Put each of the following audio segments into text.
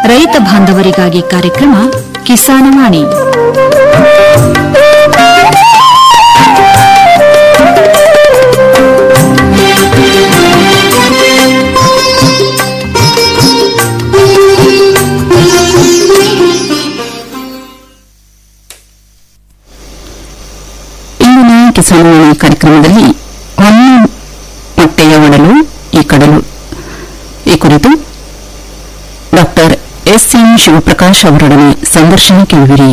ರೈತ ಬಾಂಧವರಿಗಾಗಿ ಕಾರ್ಯಕ್ರಮ ಕಿಸಾನವಾಣಿ ಇಂದಿನ ಕಿಸಾನವಾಣಿ ಕಾರ್ಯಕ್ರಮದಲ್ಲಿ ಹೊನ್ನು ಮೊಟ್ಟೆಯ ಒಡಲು ಈ ಕಡಲು ಈ ಕುರಿತು ಡಾಕ್ಟರ್ ಎಸ್ ಎಂ ಶಿವಪ್ರಕಾಶ್ ಅವರೊಡನೆ ಸಂದರ್ಶನ ಕೇಳುವಿರಿ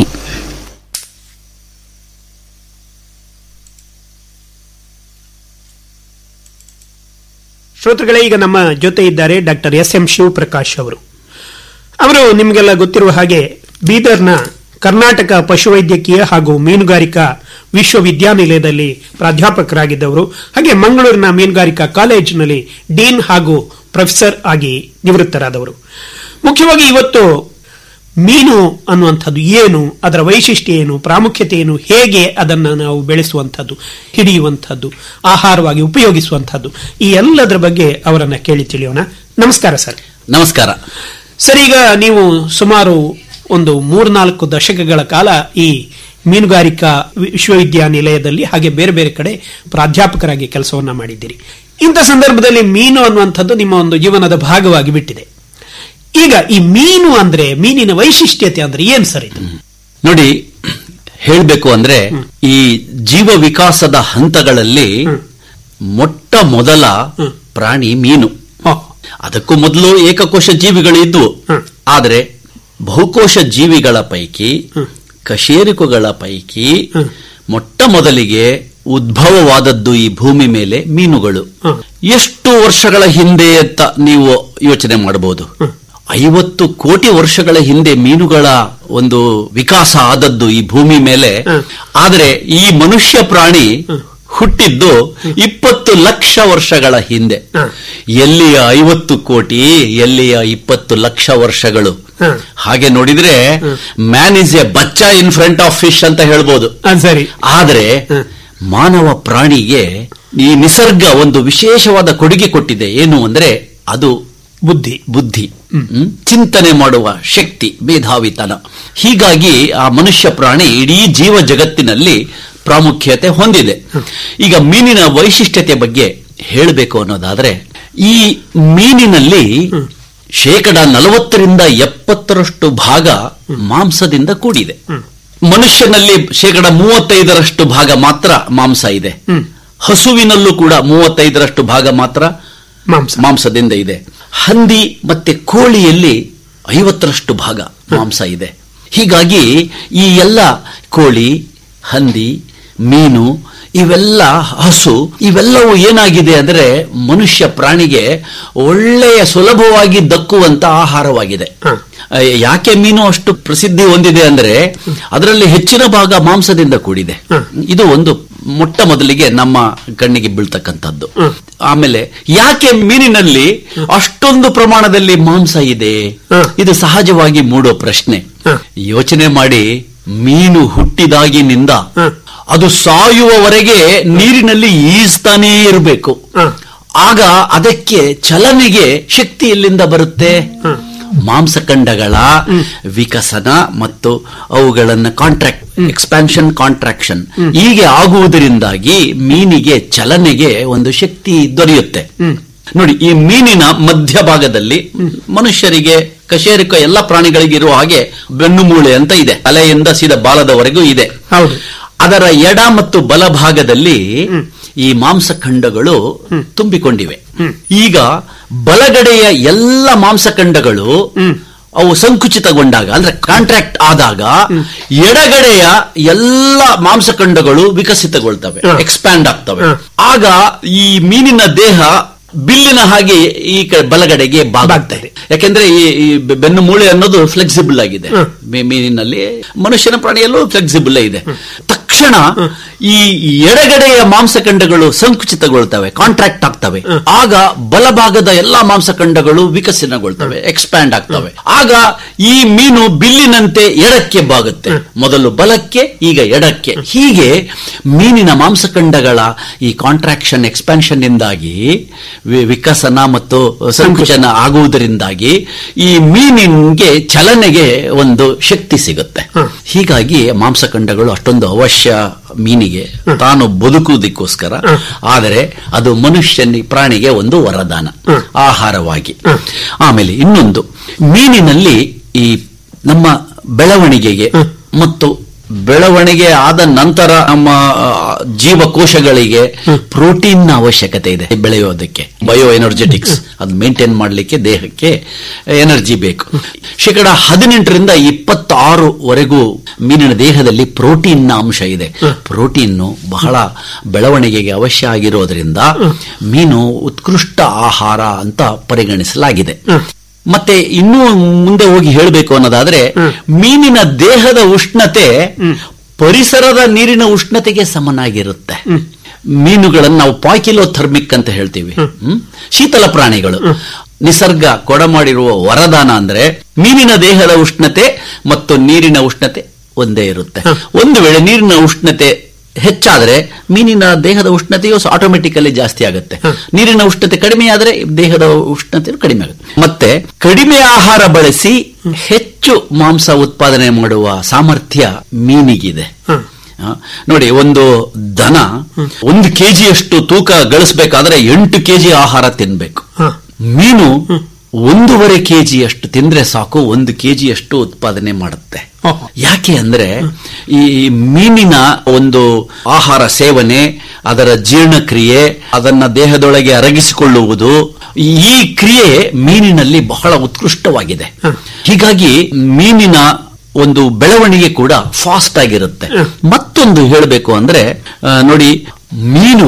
ಶ್ರೋತೃಗಳೇ ಈಗ ನಮ್ಮ ಜೊತೆ ಇದ್ದಾರೆ ಡಾಕ್ಟರ್ ಎಸ್ ಎಂ ಶಿವಪ್ರಕಾಶ್ ಅವರು ಅವರು ನಿಮಗೆಲ್ಲ ಗೊತ್ತಿರುವ ಹಾಗೆ ಬೀದರ್ನ ಕರ್ನಾಟಕ ಪಶುವೈದ್ಯಕೀಯ ಹಾಗೂ ಮೀನುಗಾರಿಕಾ ವಿಶ್ವವಿದ್ಯಾನಿಲಯದಲ್ಲಿ ಪ್ರಾಧ್ಯಾಪಕರಾಗಿದ್ದವರು ಹಾಗೆ ಮಂಗಳೂರಿನ ಮೀನುಗಾರಿಕಾ ಕಾಲೇಜಿನಲ್ಲಿ ಡೀನ್ ಹಾಗೂ ಪ್ರೊಫೆಸರ್ ಆಗಿ ನಿವೃತ್ತರಾದವರು ಮುಖ್ಯವಾಗಿ ಇವತ್ತು ಮೀನು ಅನ್ನುವಂಥದ್ದು ಏನು ಅದರ ವೈಶಿಷ್ಟ್ಯ ಏನು ಪ್ರಾಮುಖ್ಯತೆ ಏನು ಹೇಗೆ ಅದನ್ನು ನಾವು ಬೆಳೆಸುವಂಥದ್ದು ಹಿಡಿಯುವಂಥದ್ದು ಆಹಾರವಾಗಿ ಉಪಯೋಗಿಸುವಂಥದ್ದು ಈ ಎಲ್ಲದರ ಬಗ್ಗೆ ಅವರನ್ನ ಕೇಳಿ ತಿಳಿಯೋಣ ನಮಸ್ಕಾರ ಸರ್ ನಮಸ್ಕಾರ ಸರ್ ಈಗ ನೀವು ಸುಮಾರು ಒಂದು ಮೂರ್ನಾಲ್ಕು ದಶಕಗಳ ಕಾಲ ಈ ಮೀನುಗಾರಿಕಾ ವಿಶ್ವವಿದ್ಯಾನಿಲಯದಲ್ಲಿ ಹಾಗೆ ಬೇರೆ ಬೇರೆ ಕಡೆ ಪ್ರಾಧ್ಯಾಪಕರಾಗಿ ಕೆಲಸವನ್ನ ಮಾಡಿದ್ದೀರಿ ಇಂಥ ಸಂದರ್ಭದಲ್ಲಿ ಮೀನು ಅನ್ನುವಂಥದ್ದು ನಿಮ್ಮ ಒಂದು ಜೀವನದ ಭಾಗವಾಗಿ ಬಿಟ್ಟಿದೆ ಈಗ ಈ ಮೀನು ಅಂದ್ರೆ ಮೀನಿನ ವೈಶಿಷ್ಟ್ಯತೆ ಅಂದ್ರೆ ಏನ್ ಸರ್ ಇದು ನೋಡಿ ಹೇಳಬೇಕು ಅಂದ್ರೆ ಈ ಜೀವ ವಿಕಾಸದ ಹಂತಗಳಲ್ಲಿ ಮೊಟ್ಟ ಮೊದಲ ಹ್ಮ್. ಪ್ರಾಣಿ ಮೀನು ಓ, ಅದಕ್ಕೂ ಮೊದಲು ಏಕಕೋಶ ಜೀವಿಗಳು ಇದ್ವು ಹ್ಮ್. ಆದರೆ ಬಹುಕೋಶ ಜೀವಿಗಳ ಪೈಕಿ ಹ್ಮ್. ಕಶೇರುಕಗಳ ಪೈಕಿ ಹ್ಮ್. ಮೊಟ್ಟ ಮೊದಲಿಗೆ ಉದ್ಭವವಾದದ್ದು ಈ ಭೂಮಿ ಮೇಲೆ ಮೀನುಗಳು ಹ್ಮ್. ಎಷ್ಟು ವರ್ಷಗಳ ಹಿಂದೆ ಅಂತ ನೀವು ಯೋಚನೆ ಮಾಡಬಹುದು ಹ್ಮ್. ಐವತ್ತು ಕೋಟಿ ವರ್ಷಗಳ ಹಿಂದೆ ಮೀನುಗಳ ಒಂದು ವಿಕಾಸ ಆದದ್ದು ಈ ಭೂಮಿ ಮೇಲೆ ಹ್ಮ್. ಆದರೆ ಈ ಮನುಷ್ಯ ಪ್ರಾಣಿ ಹುಟ್ಟಿದ್ದು ಇಪ್ಪತ್ತು ಲಕ್ಷ ವರ್ಷಗಳ ಹಿಂದೆ ಹ್ಮ್. ಎಲ್ಲಿಯ ಐವತ್ತು ಕೋಟಿ ಎಲ್ಲಿಯ ಇಪ್ಪತ್ತು ಲಕ್ಷ ವರ್ಷಗಳು ಹ್ಮ್. ಹಾಗೆ ನೋಡಿದ್ರೆ man is a batch in front of fish ಅಂತ ಹೇಳ್ಬೋದು ಅದ್ ಸರಿ ಆದರೆ ಹ್ಮ್. ಮಾನವ ಪ್ರಾಣಿಗೆ ಈ ನಿಸರ್ಗ ಒಂದು ವಿಶೇಷವಾದ ಕೊಡುಗೆ ಕೊಟ್ಟಿದೆ ಏನು ಅಂದ್ರೆ ಅದು ಬುದ್ಧಿ ಬುದ್ಧಿ ಹ್ಮ್? ಚಿಂತನೆ ಮಾಡುವ ಶಕ್ತಿ ಮೇಧಾವಿತನ ಹೀಗಾಗಿ ಆ ಮನುಷ್ಯ ಪ್ರಾಣಿ ಇಡೀ ಜೀವ ಜಗತ್ತಿನಲ್ಲಿ ಪ್ರಾಮುಖ್ಯತೆ ಹೊಂದಿದೆ ಈಗ ಮೀನಿನ ವೈಶಿಷ್ಟ್ಯತೆ ಬಗ್ಗೆ ಹೇಳಬೇಕು ಅನ್ನೋದಾದ್ರೆ ಈ ಮೀನಿನಲ್ಲಿ ಶೇಕಡ ನಲವತ್ತರಿಂದ ಎಪ್ಪತ್ತರಷ್ಟು ಭಾಗ ಮಾಂಸದಿಂದ ಕೂಡಿದೆ ಮನುಷ್ಯನಲ್ಲಿ ಶೇಕಡ ಮೂವತ್ತೈದರಷ್ಟು ಭಾಗ ಮಾತ್ರ ಮಾಂಸ ಇದೆ ಹಸುವಿನಲ್ಲೂ ಕೂಡ ಮೂವತ್ತೈದರಷ್ಟು ಭಾಗ ಮಾತ್ರ ಮಾಂಸ ಮಾಂಸದಿಂದ ಇದೆ ಹಂದಿ ಮತ್ತೆ ಕೋಳಿಯಲ್ಲಿ ಐವತ್ತರಷ್ಟು ಭಾಗ ಮಾಂಸ ಇದೆ ಹೀಗಾಗಿ ಈ ಎಲ್ಲ ಕೋಳಿ ಹಂದಿ ಮೀನು ಇವೆಲ್ಲ ಹಸು ಇವೆಲ್ಲವೂ ಏನಾಗಿದೆ ಅಂದ್ರೆ ಮನುಷ್ಯ ಪ್ರಾಣಿಗೆ ಒಳ್ಳೆಯ ಸುಲಭವಾಗಿ ದಕ್ಕುವಂತ ಆಹಾರವಾಗಿದೆ ಹ. ಆ, ಯಾಕೆ ಮೀನು ಅಷ್ಟು ಪ್ರಸಿದ್ಧಿ ಹೊಂದಿದೆ ಅಂದ್ರೆ ಅದರಲ್ಲಿ ಹೆಚ್ಚಿನ ಭಾಗ ಮಾಂಸದಿಂದ ಕೂಡಿದೆ ಹ. ಇದು ಒಂದು ಮೊಟ್ಟ ಮೊದಲಿಗೆ ನಮ್ಮ ಕಣ್ಣಿಗೆ ಬೀಳ್ತಕ್ಕಂಥದ್ದು ಹ. ಆಮೇಲೆ ಯಾಕೆ ಮೀನಿನಲ್ಲಿ ಅಷ್ಟೊಂದು ಪ್ರಮಾಣದಲ್ಲಿ ಮಾಂಸ ಇದೆ ಹ. ಇದು ಸಹಜವಾಗಿ ಮೂಡೋ ಪ್ರಶ್ನೆ ಹ. ಯೋಚನೆ ಮಾಡಿ ಮೀನು ಹುಟ್ಟಿದಾಗಿನಿಂದ ಹ. ಅದು ಸಾಯುವವರೆಗೆ ನೀರಿನಲ್ಲಿ ಈಜ್ತಾನೇ ಇರಬೇಕು ಹ. ಆಗ ಅದಕ್ಕೆ ಚಲನೆಗೆ ಶಕ್ತಿ ಎಲ್ಲಿಂದ ಬರುತ್ತೆ ಮಾಂಸಖಂಡಗಳ ವಿಕಸನ ಮತ್ತು ಅವುಗಳನ್ನ ಕಾಂಟ್ರಾಕ್ಟ್ ಎಕ್ಸ್ಪಾನ್ಷನ್ ಕಾಂಟ್ರಾಕ್ಷನ್ ಹೀಗೆ ಆಗುವುದರಿಂದಾಗಿ ಮೀನಿಗೆ ಚಲನೆಗೆ ಒಂದು ಶಕ್ತಿ ದೊರೆಯುತ್ತೆ ನೋಡಿ ಈ ಮೀನಿನ ಮಧ್ಯಭಾಗದಲ್ಲಿ ಮನುಷ್ಯರಿಗೆ ಕಶೇರಿಕ ಎಲ್ಲ ಪ್ರಾಣಿಗಳಿಗೆ ಇರುವ ಹಾಗೆ ಬೆನ್ನುಮೂಳೆ ಅಂತ ಇದೆ ತಲೆಯಿಂದ ಸೀದಾ ಬಾಲದವರೆಗೂ ಇದೆ ಹೌದು ಅದರ ಎಡ ಮತ್ತು ಬಲಭಾಗದಲ್ಲಿ ಈ ಮಾಂಸಖಂಡಗಳು ತುಂಬಿಕೊಂಡಿವೆ ಈಗ ಬಲಗಡೆಯ ಎಲ್ಲ ಮಾಂಸಖಂಡಗಳು ಅವು ಸಂಕುಚಿತಗೊಂಡಾಗ ಅಂದ್ರೆ ಕಾಂಟ್ರಾಕ್ಟ್ ಆದಾಗ ಎಡಗಡೆಯ ಎಲ್ಲ ಮಾಂಸಖಂಡಗಳು ವಿಕಸಿತಗೊಳ್ತವೆ ಹ. ಎಕ್ಸ್ಪ್ಯಾಂಡ್ ಆಗ್ತವೆ ಹ. ಆಗ ಈ ಮೀನಿನ ದೇಹ ಬಿಲ್ಲಿನ ಹಾಗೆ ಈ ಕ- ಬಲಗಡೆಗೆ ಬಾಗುತ್ತೆ ಬಾಗ್ತದೆ. ಯಾಕೆಂದ್ರೆ ಈ ಈ ಬೆ- ಬೆನ್ನು ಮೂಳೆ ಅನ್ನೋದು ಫ್ಲೆಕ್ಸಿಬಲ್ ಆಗಿದೆ ಹ. ಮೀ- ಮೀನಿನಲ್ಲಿ ಮನುಷ್ಯನ ಪ್ರಾಣಿಯಲ್ಲೂ ಫ್ಲೆಕ್ಸಿಬಲ್ ಇದೆ ತಕ್ಷಣ ತಕ್ಷಣ ಈ ಎಡಗಡೆಯ ಮಾಂಸಖಂಡಗಳು ಸಂಕುಚಿತಗೊಳ್ತವೆ ಕಾಂಟ್ರಾಕ್ಟ್ ಆಗ್ತವೆ ಆಗ ಬಲಭಾಗದ ಎಲ್ಲಾ ಮಾಂಸಖಂಡಗಳು ವಿಕಸನಗೊಳ್ತವೆ ಎಕ್ಸ್ಪ್ಯಾಂಡ್ ಆಗ್ತವೆ ಆಗ ಈ ಮೀನು ಬಿಲ್ಲಿನಂತೆ ಎಡಕ್ಕೆ ಬಾಗುತ್ತೆ ಮೊದಲು ಬಲಕ್ಕೆ ಈಗ ಎಡಕ್ಕೆ ಹೀಗೆ ಮೀನಿನ ಮಾಂಸಖಂಡಗಳ ಈ ಕಾಂಟ್ರಾಕ್ಷನ್ ಎಕ್ಸ್ಪಾನ್ಷನ್ ಇಂದಾಗಿ ವಿ- ವಿಕಸನ ಮತ್ತು ಸಂಕುಚನ ಆಗುವುದರಿಂದಾಗಿ ಈ ಮೀನಿಗೆ ಚಲನೆಗೆ ಒಂದು ಶಕ್ತಿ ಸಿಗುತ್ತೆ ಹೀಗಾಗಿ ಮಾಂಸಖಂಡಗಳು ಅಷ್ಟೊಂದು ಅವಶ್ಯ ಮೀನಿಗೆ ತಾನು ಬದುಕುವುದಕ್ಕೋಸ್ಕರ ಆದರೆ ಅದು ಮನುಷ್ಯನಿ ಪ್ರಾಣಿಗೆ ಒಂದು ವರದಾನ ಆಹಾರವಾಗಿ ಆಮೇಲೆ ಇನ್ನೊಂದು ಮೀನಿನಲ್ಲಿ ಈ ನಮ್ಮ ಬೆಳವಣಿಗೆಗೆ ಮತ್ತು ಬೆಳವಣಿಗೆ ಆದ ನಂತರ ನಮ್ಮ ಆ, ಜೀವಕೋಶಗಳಿಗೆ ಪ್ರೋಟೀನ್ ನ ಅವಶ್ಯಕತೆ ಇದೆ ಬೆಳೆಯೋದಕ್ಕೆ ಬಯೋ ಎನರ್ಜೆಟಿಕ್ಸ್ ಅದು ಮೇಂಟೈನ್ ಮಾಡಲಿಕ್ಕೆ ದೇಹಕ್ಕೆ ಎನರ್ಜಿ ಬೇಕು ಶೇಕಡ ಹದಿನೆಂಟರಿಂದ ಇಪ್ಪತ್ತಾರು ವರೆಗೂ ಮೀನಿನ ದೇಹದಲ್ಲಿ ಪ್ರೋಟೀನ್ ನ ಅಂಶ ಇದೆ ಪ್ರೋಟೀನ್ ಬಹಳ ಬೆಳವಣಿಗೆಗೆ ಅವಶ್ಯ ಆಗಿರೋದ್ರಿಂದ ಮೀನು ಉತ್ಕೃಷ್ಟ ಆಹಾರ ಅಂತ ಪರಿಗಣಿಸಲಾಗಿದೆ ಮತ್ತೆ ಇನ್ನೂ ಮುಂದೆ ಹೋಗಿ ಹೇಳಬೇಕು ಅನ್ನೋದಾದ್ರೆ ಮೀನಿನ ದೇಹದ ಉಷ್ಣತೆ ಪರಿಸರದ ನೀರಿನ ಉಷ್ಣತೆಗೆ ಸಮನಾಗಿರುತ್ತೆ ಮೀನುಗಳನ್ನು ನಾವು ಪಾಕಿಲೋಥರ್ಮಿಕ್ ಅಂತ ಹೇಳ್ತೀವಿ ಹ್ಮ್? ಶೀತಲ ಪ್ರಾಣಿಗಳು ನಿಸರ್ಗ ಕೊಡಮಾಡಿರುವ ವರದಾನ ಅಂದ್ರೆ ಮೀನಿನ ದೇಹದ ಉಷ್ಣತೆ ಮತ್ತು ನೀರಿನ ಉಷ್ಣತೆ ಒಂದೇ ಇರುತ್ತೆ ಒಂದು ವೇಳೆ ನೀರಿನ ಉಷ್ಣತೆ ಹೆಚ್ಚಾದ್ರೆ ಮೀನಿನ ದೇಹದ ಉಷ್ಣತೆಯು ಆಟೋಮೆಟಿಕಲಿ ಜಾಸ್ತಿ ಆಗುತ್ತೆ ನೀರಿನ ಉಷ್ಣತೆ ಕಡಿಮೆ ಆದ್ರೆ ದೇಹದ ಉಷ್ಣತೆ ಕಡಿಮೆ ಆಗುತ್ತೆ ಮತ್ತೆ ಕಡಿಮೆ ಆಹಾರ ಬಳಸಿ ಹೆಚ್ಚು ಮಾಂಸ ಉತ್ಪಾದನೆ ಮಾಡುವ ಸಾಮರ್ಥ್ಯ ಮೀನಿಗಿದೆ ಆ, ನೋಡಿ ಒಂದು ದನ ಒಂದು ಕೆಜಿಯಷ್ಟು ತೂಕ ಗಳಿಸಬೇಕಾದ್ರೆ ಎಂಟು ಕೆಜಿ ಆಹಾರ ತಿನ್ಬೇಕು ಹ. ಮೀನು ಒಂದೂವರೆ ಕೆಜಿಯಷ್ಟು ತಿಂದ್ರೆ ಸಾಕು ಒಂದು ಕೆಜಿಯಷ್ಟು ಉತ್ಪಾದನೆ ಮಾಡುತ್ತೆ ಓಹೋ. ಯಾಕೆ ಅಂದ್ರೆ ಈ ಮೀನಿನ ಒಂದು ಆಹಾರ ಸೇವನೆ ಅದರ ಜೀರ್ಣಕ್ರಿಯೆ ಅದನ್ನ ದೇಹದೊಳಗೆ ಅರಗಿಸಿಕೊಳ್ಳುವುದು ಈ ಕ್ರಿಯೆ ಮೀನಿನಲ್ಲಿ ಬಹಳ ಉತ್ಕೃಷ್ಟವಾಗಿದೆ ಹೀಗಾಗಿ ಮೀನಿನ ಒಂದು ಬೆಳವಣಿಗೆ ಕೂಡ ಫಾಸ್ಟ್ ಆಗಿರುತ್ತೆ ಮತ್ತೊಂದು ಹೇಳಬೇಕು ಅಂದ್ರೆ ಆ, ನೋಡಿ ಮೀನು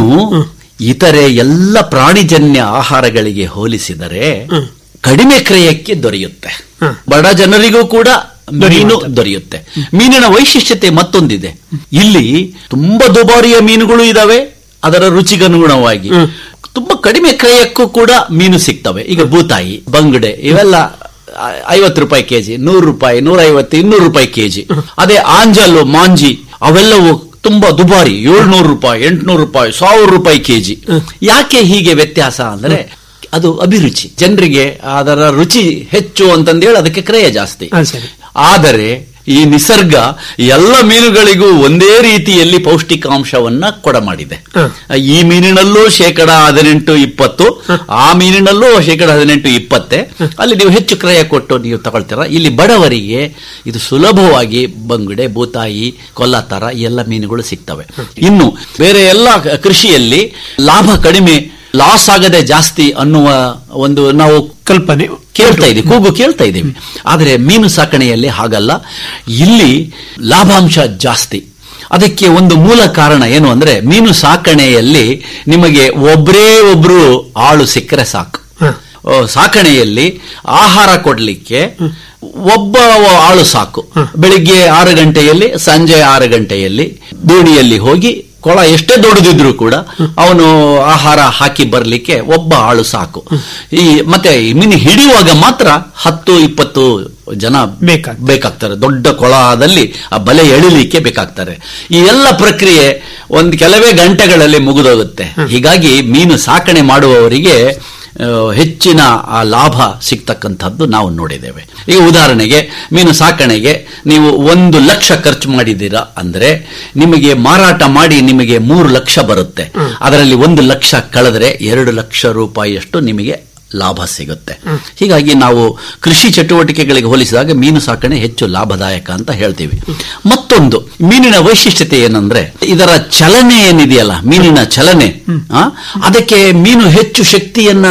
ಇತರೆ ಎಲ್ಲ ಪ್ರಾಣಿಜನ್ಯ ಆಹಾರಗಳಿಗೆ ಹೋಲಿಸಿದರೆ ಕಡಿಮೆ ಕ್ರಯಕ್ಕೆ ದೊರೆಯುತ್ತೆ ಬಡ ಜನರಿಗೂ ಕೂಡ ಮೀನು ದೊರೆಯುತ್ತೆ ಮೀನಿನ ವೈಶಿಷ್ಟ್ಯತೆ ಮತ್ತೊಂದಿದೆ ಇಲ್ಲಿ ತುಂಬಾ ದುಬಾರಿಯ ಮೀನುಗಳು ಇದಾವೆ ಅದರ ರುಚಿಗನುಗುಣವಾಗಿ ತುಂಬಾ ಕಡಿಮೆ ಕ್ರಯಕ್ಕೂ ಕೂಡ ಮೀನು ಸಿಗ್ತವೆ ಈಗ ಬೂತಾಯಿ ಬಂಗಡೆ ಇವೆಲ್ಲ ಐವತ್ತು ರೂಪಾಯಿ ಕೆಜಿ ನೂರು ರೂಪಾಯಿ ನೂರ ಐವತ್ತು ಇನ್ನೂರು ರೂಪಾಯಿ ಕೆಜಿ ಅದೇ ಆಂಜಲು ಮಾಂಜಿ ಅವೆಲ್ಲವೂ ತುಂಬಾ ದುಬಾರಿ ಏಳ್ನೂರು ರೂಪಾಯಿ ಎಂಟ್ನೂರು ರೂಪಾಯಿ ಸಾವಿರ ರೂಪಾಯಿ ಕೆಜಿ ಯಾಕೆ ಹೀಗೆ ವ್ಯತ್ಯಾಸ ಅಂದ್ರೆ ಅದು ಅಭಿರುಚಿ ಜನರಿಗೆ ಅದರ ರುಚಿ ಹೆಚ್ಚು ಅಂತಂದೇಳಿ ಅದಕ್ಕೆ ಕ್ರಯ ಜಾಸ್ತಿ ಹಾ, ಸರಿ. ಆದರೆ ಈ ನಿಸರ್ಗ ಎಲ್ಲ ಮೀನುಗಳಿಗೂ ಒಂದೇ ರೀತಿಯಲ್ಲಿ ಪೌಷ್ಟಿಕಾಂಶವನ್ನ ಕೊಡಮಾಡಿದೆ ಹ. ಈ ಮೀನಿನಲ್ಲೂ ಶೇಕಡ ಹದಿನೆಂಟು ಇಪ್ಪತ್ತು ಆ ಮೀನಿನಲ್ಲೂ ಶೇಕಡ ಹದಿನೆಂಟು ಇಪ್ಪತ್ತೆ ಅಲ್ಲಿ ನೀವು ಹೆಚ್ಚು ಕ್ರಯ ಕೊಟ್ಟು ನೀವು ತಗೊಳ್ತೀರ ಇಲ್ಲಿ ಬಡವರಿಗೆ ಇದು ಸುಲಭವಾಗಿ ಬಂಗುಡೆ ಬೂತಾಯಿ ಕೊಲ್ಲಾತರ ಈ ಎಲ್ಲ ಮೀನುಗಳು ಸಿಗ್ತವೆ ಇನ್ನು ಬೇರೆ ಎಲ್ಲ ಕೃಷಿಯಲ್ಲಿ ಲಾಭ ಕಡಿಮೆ ಲಾಸ್ ಆಗದೆ ಜಾಸ್ತಿ ಅನ್ನುವ ಒಂದು ನಾವು ಕಲ್ಪನೆ ಕೇಳ್ತಾ ಇದ್ದೀವಿ ಕೂಗು ಕೇಳ್ತಾ ಇದ್ದೀವಿ ಆದರೆ ಮೀನು ಸಾಕಣೆಯಲ್ಲಿ ಹಾಗಲ್ಲ ಇಲ್ಲಿ ಲಾಭಾಂಶ ಜಾಸ್ತಿ ಅದಕ್ಕೆ ಒಂದು ಮೂಲ ಕಾರಣ ಏನು ಅಂದ್ರೆ ಮೀನು ಸಾಕಣೆಯಲ್ಲಿ ನಿಮಗೆ ಒಬ್ಬರೇ ಒಬ್ರು ಆಳು ಸಿಕ್ಕರೆ ಸಾಕು ಹ. ಆ, ಸಾಕಣೆಯಲ್ಲಿ ಆಹಾರ ಕೊಡ್ಲಿಕ್ಕೆ ಒಬ್ಬ ಆಳು ಸಾಕು ಬೆಳಿಗ್ಗೆ ಆರು ಗಂಟೆಯಲ್ಲಿ ಸಂಜೆ ಆರು ಗಂಟೆಯಲ್ಲಿ ದೋಣಿಯಲ್ಲಿ ಹೋಗಿ ಕೊಳ ಎಷ್ಟೇ ದೊಡ್ಡದಿದ್ರು ಕೂಡ ಅವನು ಆಹಾರ ಹಾಕಿ ಬರ್ಲಿಕ್ಕೆ ಒಬ್ಬ ಆಳು ಸಾಕು ಈ ಮತ್ತೆ ಈ ಮೀನು ಹಿಡಿಯುವಾಗ ಮಾತ್ರ ಹತ್ತು ಇಪ್ಪತ್ತು ಜನ ಬೇಕಾಗ್ತದೆ. ಬೇಕಾಗ್ತಾರೆ ದೊಡ್ಡ ಕೊಳದಲ್ಲಿ ಆ ಬಲೆ ಎಳಿಲಿಕ್ಕೆ ಬೇಕಾಗ್ತಾರೆ ಈ ಎಲ್ಲ ಪ್ರಕ್ರಿಯೆ ಒಂದು ಕೆಲವೇ ಗಂಟೆಗಳಲ್ಲಿ ಮುಗಿದೋಗುತ್ತೆ ಹೀಗಾಗಿ ಮೀನು ಸಾಕಣೆ ಮಾಡುವವರಿಗೆ ಆ, ಹೆಚ್ಚಿನ ಆ ಲಾಭ ಸಿಗ್ತಕ್ಕಂಥದ್ದು ನಾವು ನೋಡಿದ್ದೇವೆ ಈಗ ಉದಾಹರಣೆಗೆ ಮೀನು ಸಾಕಣೆಗೆ ನೀವು ಒಂದು ಲಕ್ಷ ಖರ್ಚು ಮಾಡಿದ್ದೀರಾ ಅಂದ್ರೆ ನಿಮಗೆ ಮಾರಾಟ ಮಾಡಿ ನಿಮಗೆ ಮೂರು ಲಕ್ಷ ಬರುತ್ತೆ ಅದರಲ್ಲಿ ಒಂದು ಲಕ್ಷ ಕಳೆದ್ರೆ ಎರಡು ಲಕ್ಷ ರೂಪಾಯಿಯಷ್ಟು ನಿಮಗೆ ಲಾಭ ಸಿಗುತ್ತೆ ಹೀಗಾಗಿ ನಾವು ಕೃಷಿ ಚಟುವಟಿಕೆಗಳಿಗೆ ಹೋಲಿಸಿದಾಗ ಮೀನು ಸಾಕಣೆ ಹೆಚ್ಚು ಲಾಭದಾಯಕ ಅಂತ ಹೇಳ್ತೀವಿ ಮತ್ತೊಂದು ಮೀನಿನ ವೈಶಿಷ್ಟ್ಯತೆ ಏನಂದ್ರೆ ಇದರ ಚಲನೆ ಏನಿದೆಯಲ್ಲ ಮೀನಿನ ಚಲನೆ ಆ, ಅದಕ್ಕೆ ಮೀನು ಹೆಚ್ಚು ಶಕ್ತಿಯನ್ನ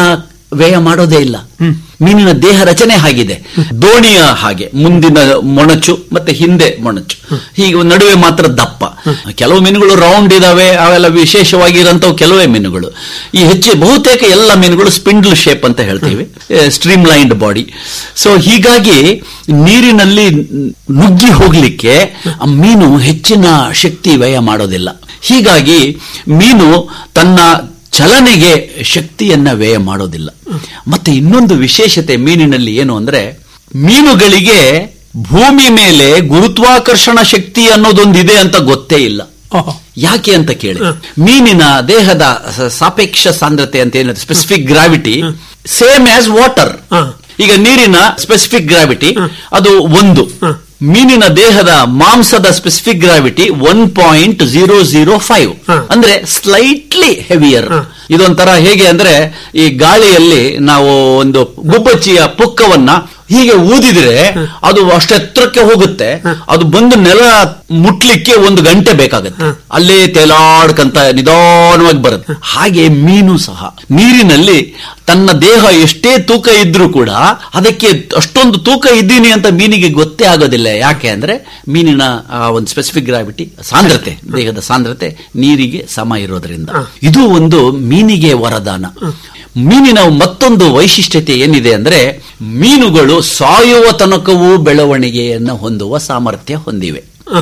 ವ್ಯಯ ಮಾಡೋದೇ ಇಲ್ಲ ಮೀನಿನ ದೇಹ ರಚನೆ ಹಾಗಿದೆ ದೋಣಿಯ ಹಾಗೆ ಮುಂದಿನ ಮೊಣಚು ಮತ್ತೆ ಹಿಂದೆ ಮೊಣಚು ಹೀಗೆ ನಡುವೆ ಮಾತ್ರ ದಪ್ಪ ಕೆಲವು ಮೀನುಗಳು ರೌಂಡ್ ಇದಾವೆ ಅವೆಲ್ಲ ವಿಶೇಷವಾಗಿರೋಂಥವು ಕೆಲವೇ ಮೀನುಗಳು ಈ ಹೆಚ್ಚು ಬಹುತೇಕ ಎಲ್ಲ ಮೀನುಗಳು ಸ್ಪಿಂಡಲ್ ಶೇಪ್ ಅಂತ ಹೇಳ್ತೀವಿ ಸ್ಟ್ರೀಮ್ ಲೈನ್ಡ್ ಬಾಡಿ ಸೊ ಹೀಗಾಗಿ ನೀರಿನಲ್ಲಿ ನುಗ್ಗಿ ಹೋಗ್ಲಿಕ್ಕೆ ಆ ಮೀನು ಹೆಚ್ಚಿನ ಶಕ್ತಿ ವ್ಯಯ ಮಾಡೋದಿಲ್ಲ ಹೀಗಾಗಿ ಮೀನು ತನ್ನ ಚಲನೆಗೆ ಶಕ್ತಿಯನ್ನ ವ್ಯಯ ಮಾಡೋದಿಲ್ಲ ಮತ್ತೆ ಇನ್ನೊಂದು ವಿಶೇಷತೆ ಮೀನಿನಲ್ಲಿ ಏನು ಅಂದ್ರೆ ಮೀನುಗಳಿಗೆ ಭೂಮಿ ಮೇಲೆ ಗುರುತ್ವಾಕರ್ಷಣ ಶಕ್ತಿ ಅನ್ನೋದೊಂದಿದೆ ಅಂತ ಗೊತ್ತೇ ಇಲ್ಲ ಓಹೋ ಯಾಕೆ ಅಂತ ಕೇಳಿ ಮೀನಿನ ದೇಹದ ಸ- ಸಾಪೇಕ್ಷ ಸಾಂದ್ರತೆ ಅಂತ ಏನಿದೆ specific gravity same as water ಹ. ಈಗ ನೀರಿನ ಸ್ಪೆಸಿಫಿಕ್ ಗ್ರಾವಿಟಿ ಅದು ಒಂದು ಮೀನಿನ ದೇಹದ ಮಾಂಸದ specific gravity one point zero zero five ಹ. ಅಂದ್ರೆ ಸ್ಲೈಟ್ಲಿ ಹೆವಿಯರ್ ಹ. ಇದೊಂಥರ ಹೇಗೆ ಅಂದ್ರೆ ಈ ಗಾಳಿಯಲ್ಲಿ ನಾವು ಒಂದು ಗುಬ್ಬಚ್ಚಿಯ ಪುಕ್ಕವನ್ನ ಹೀಗೆ ಊದಿದ್ರೆ ಅದು ಅಷ್ಟೆತ್ತರಕ್ಕೆ ಹೋಗುತ್ತೆ ಅದು ಬಂದು ನೆಲ ಮುಟ್ಲಿಕ್ಕೆ ಒಂದು ಗಂಟೆ ಬೇಕಾಗುತ್ತೆ ಅಲ್ಲೇ ತೇಲಾಡ್ಕಂತ ನಿಧಾನವಾಗಿ ಬರುತ್ತೆ ಹಾಗೆ ಮೀನು ಸಹ ನೀರಿನಲ್ಲಿ ತನ್ನ ದೇಹ ಎಷ್ಟೇ ತೂಕ ಇದ್ರೂ ಕೂಡ ಅದಕ್ಕೆ ಅಷ್ಟೊಂದು ತೂಕ ಇದ್ದೀನಿ ಅಂತ ಮೀನಿಗೆ ಗೊತ್ತೇ ಆಗೋದಿಲ್ಲ ಯಾಕೆ ಅಂದ್ರೆ ಮೀನಿನ ಆ ಒಂದು ಸ್ಪೆಸಿಫಿಕ್ ಗ್ರಾವಿಟಿ ಸಾಂದ್ರತೆ ದೇಹದ ಸಾಂದ್ರತೆ ನೀರಿಗೆ ಸಮ ಇರೋದ್ರಿಂದ ಇದು ಒಂದು ಮೀನಿಗೆ ವರದಾನ ಮೀನಿನ ಮತ್ತೊಂದು ವೈಶಿಷ್ಟ್ಯತೆ ಏನಿದೆ ಅಂದ್ರೆ ಮೀನುಗಳು ಸಾಯುವ ತನಕವೂ ಬೆಳವಣಿಗೆಯನ್ನು ಹೊಂದುವ ಸಾಮರ್ಥ್ಯ ಹೊಂದಿವೆ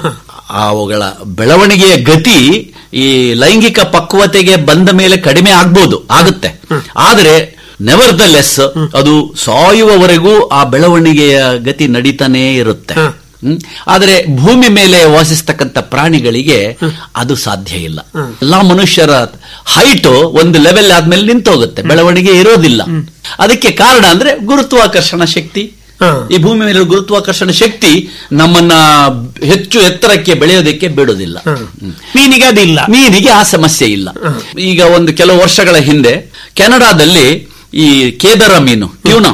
ಅವುಗಳ ಬೆಳವಣಿಗೆಯ ಗತಿ ಈ ಲೈಂಗಿಕ ಪಕ್ವತೆಗೆ ಬಂದ ಮೇಲೆ ಕಡಿಮೆ ಆಗ್ಬೋದು ಆಗುತ್ತೆ ಆದರೆ ನೆವರ್ ದ ಲೆಸ್ ಅದು ಸಾಯುವವರೆಗೂ ಆ ಬೆಳವಣಿಗೆಯ ಗತಿ ನಡೀತಾನೇ ಇರುತ್ತೆ ಹ್ಮ್. ಆದರೆ ಭೂಮಿ ಮೇಲೆ ವಾಸಿಸ್ತಕ್ಕಂಥ ಪ್ರಾಣಿಗಳಿಗೆ ಅದು ಸಾಧ್ಯ ಇಲ್ಲ ಎಲ್ಲಾ ಮನುಷ್ಯರ ಹೈಟ್ ಒಂದು ಲೆವೆಲ್ ಆದ್ಮೇಲೆ ನಿಂತೋಗುತ್ತೆ ಬೆಳವಣಿಗೆ ಇರೋದಿಲ್ಲ ಅದಕ್ಕೆ ಕಾರಣ ಅಂದ್ರೆ ಗುರುತ್ವಾಕರ್ಷಣ ಶಕ್ತಿ ಹ. ಈ ಭೂಮಿ ಮೇಲೆ ಗುರುತ್ವಾಕರ್ಷಣ ಶಕ್ತಿ ನಮ್ಮನ್ನ ಹೆಚ್ಚು ಎತ್ತರಕ್ಕೆ ಬೆಳೆಯೋದಕ್ಕೆ ಬಿಡೋದಿಲ್ಲ ಮೀನಿಗೆ ಅದಿಲ್ಲ ಮೀನಿಗೆ ಆ ಸಮಸ್ಯೆ ಇಲ್ಲ ಈಗ ಒಂದು ಕೆಲವು ವರ್ಷಗಳ ಹಿಂದೆ ಕೆನಡಾದಲ್ಲಿ ಈ ಕೇದರ ಮೀನು ಟ್ಯೂನಾ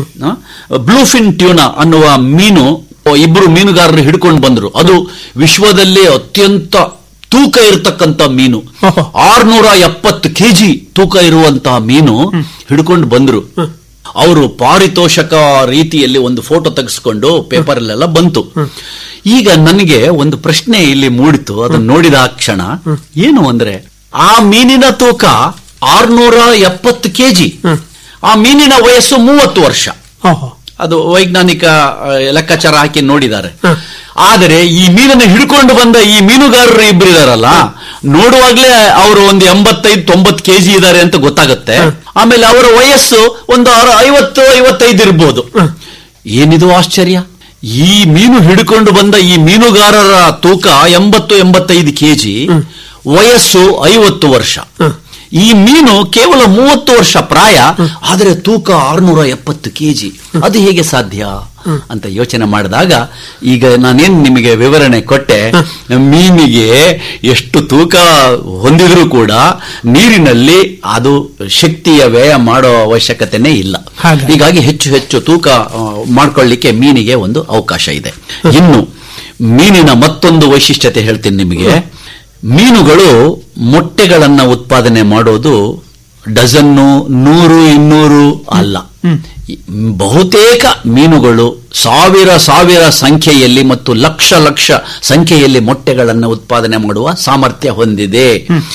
ಬ್ಲೂಫಿನ್ ಟ್ಯೂನಾ ಅನ್ನುವ ಮೀನು ಇಬ್ಬರು ಮೀನುಗಾರರು ಹಿಡ್ಕೊಂಡು ಬಂದ್ರು ಅದು ವಿಶ್ವದಲ್ಲೇ ಅತ್ಯಂತ ತೂಕ ಇರತಕ್ಕಂತ ಮೀನು ಓಹೋ. ಆರ್ನೂರ ಎಪ್ಪತ್ತು ಕೆಜಿ ತೂಕ ಇರುವಂತಹ ಮೀನು ಹಿಡ್ಕೊಂಡು ಬಂದ್ರು ಅವರು ಪಾರಿತೋಷಕ ರೀತಿಯಲ್ಲಿ ಒಂದು ಫೋಟೋ ತೆಗೆಸ್ಕೊಂಡು ಪೇಪರ್ ಅಲ್ಲೆಲ್ಲ ಬಂತು ಈಗ ನನಗೆ ಒಂದು ಪ್ರಶ್ನೆ ಇಲ್ಲಿ ಮೂಡಿತು ಅದನ್ನ ನೋಡಿದ ಆ ಕ್ಷಣ ಏನು ಅಂದ್ರೆ ಆ ಮೀನಿನ ತೂಕ ಆರ್ನೂರ ಎಪ್ಪತ್ತು ಕೆಜಿ ಆ ಮೀನಿನ ವಯಸ್ಸು ಮೂವತ್ತು ವರ್ಷ ಓಹೋ ಅದು ವೈಜ್ಞಾನಿಕ ಆ, ಲೆಕ್ಕಾಚಾರ ಹಾಕಿ ನೋಡಿದ್ದಾರೆ ಆದರೆ ಈ ಮೀನನ್ನು ಹಿಡ್ಕೊಂಡು ಬಂದ ಈ ಮೀನುಗಾರರು ಇಬ್ಬರಿದಾರಲ್ಲ ನೋಡುವಾಗ್ಲೇ ಅವರು ಒಂದು ಎಂಬತ್ತೈದು ತೊಂಬತ್ತು ಕೆಜಿ ಇದ್ದಾರೆ ಅಂತ ಗೊತ್ತಾಗುತ್ತೆ ಆಮೇಲೆ ಅವರ ವಯಸ್ಸು ಒಂದು ಅರ- ಐವತ್ತು ಐವತ್ತೈದು ಇರ್ಬೋದು ಏನಿದು ಆಶ್ಚರ್ಯ ಈ ಮೀನು ಹಿಡ್ಕೊಂಡು ಬಂದ ಈ ಮೀನುಗಾರರ ತೂಕ ಎಂಬತ್ತು ಎಂಬತ್ತೈದು ಕೆಜಿ ವಯಸ್ಸು ಐವತ್ತು ವರ್ಷ ಈ ಮೀನು ಕೇವಲ ಮೂವತ್ತು ವರ್ಷ ಪ್ರಾಯ ಆದರೆ ತೂಕ ಆರ್ನೂರ ಎಪ್ಪತ್ತು ಕೆಜಿ ಅದು ಹೇಗೆ ಸಾಧ್ಯ ಅಂತ ಯೋಚನೆ ಮಾಡಿದಾಗ ಈಗ ನಾನೇನ್ ನಿಮಗೆ ವಿವರಣೆ ಕೊಟ್ಟೆ ಮೀನಿಗೆ ಎಷ್ಟು ತೂಕ ಹೊಂದಿದ್ರೂ ಕೂಡ ನೀರಿನಲ್ಲಿ ಅದು ಶಕ್ತಿಯ ವ್ಯಯ ಮಾಡೋ ಅವಶ್ಯಕತೆನೇ ಇಲ್ಲ ಹಾಗೆ. ಹೀಗಾಗಿ ಹೆಚ್ಚು ಹೆಚ್ಚು ತೂಕ ಆ, ಮಾಡ್ಕೊಳ್ಳಿಕ್ಕೆ ಮೀನಿಗೆ ಒಂದು ಅವಕಾಶ ಇದೆ ಇನ್ನು ಮೀನಿನ ಮತ್ತೊಂದು ವೈಶಿಷ್ಟ್ಯತೆ ಹೇಳ್ತೀನಿ ನಿಮಗೆ ಮೀನುಗಳು ಮೊಟ್ಟೆಗಳನ್ನ ಉತ್ಪಾದನೆ ಮಾಡೋದು ಡಜನ್ನು ನೂರು ಇನ್ನೂರು ಅಲ್ಲ ಈ ಬಹುತೇಕ ಮೀನುಗಳು ಸಾವಿರ ಸಾವಿರ ಸಂಖ್ಯೆಯಲ್ಲಿ ಮತ್ತು ಲಕ್ಷ ಲಕ್ಷ ಸಂಖ್ಯೆಯಲ್ಲಿ ಮೊಟ್ಟೆಗಳನ್ನು ಉತ್ಪಾದನೆ ಮಾಡುವ ಸಾಮರ್ಥ್ಯ ಹೊಂದಿದೆ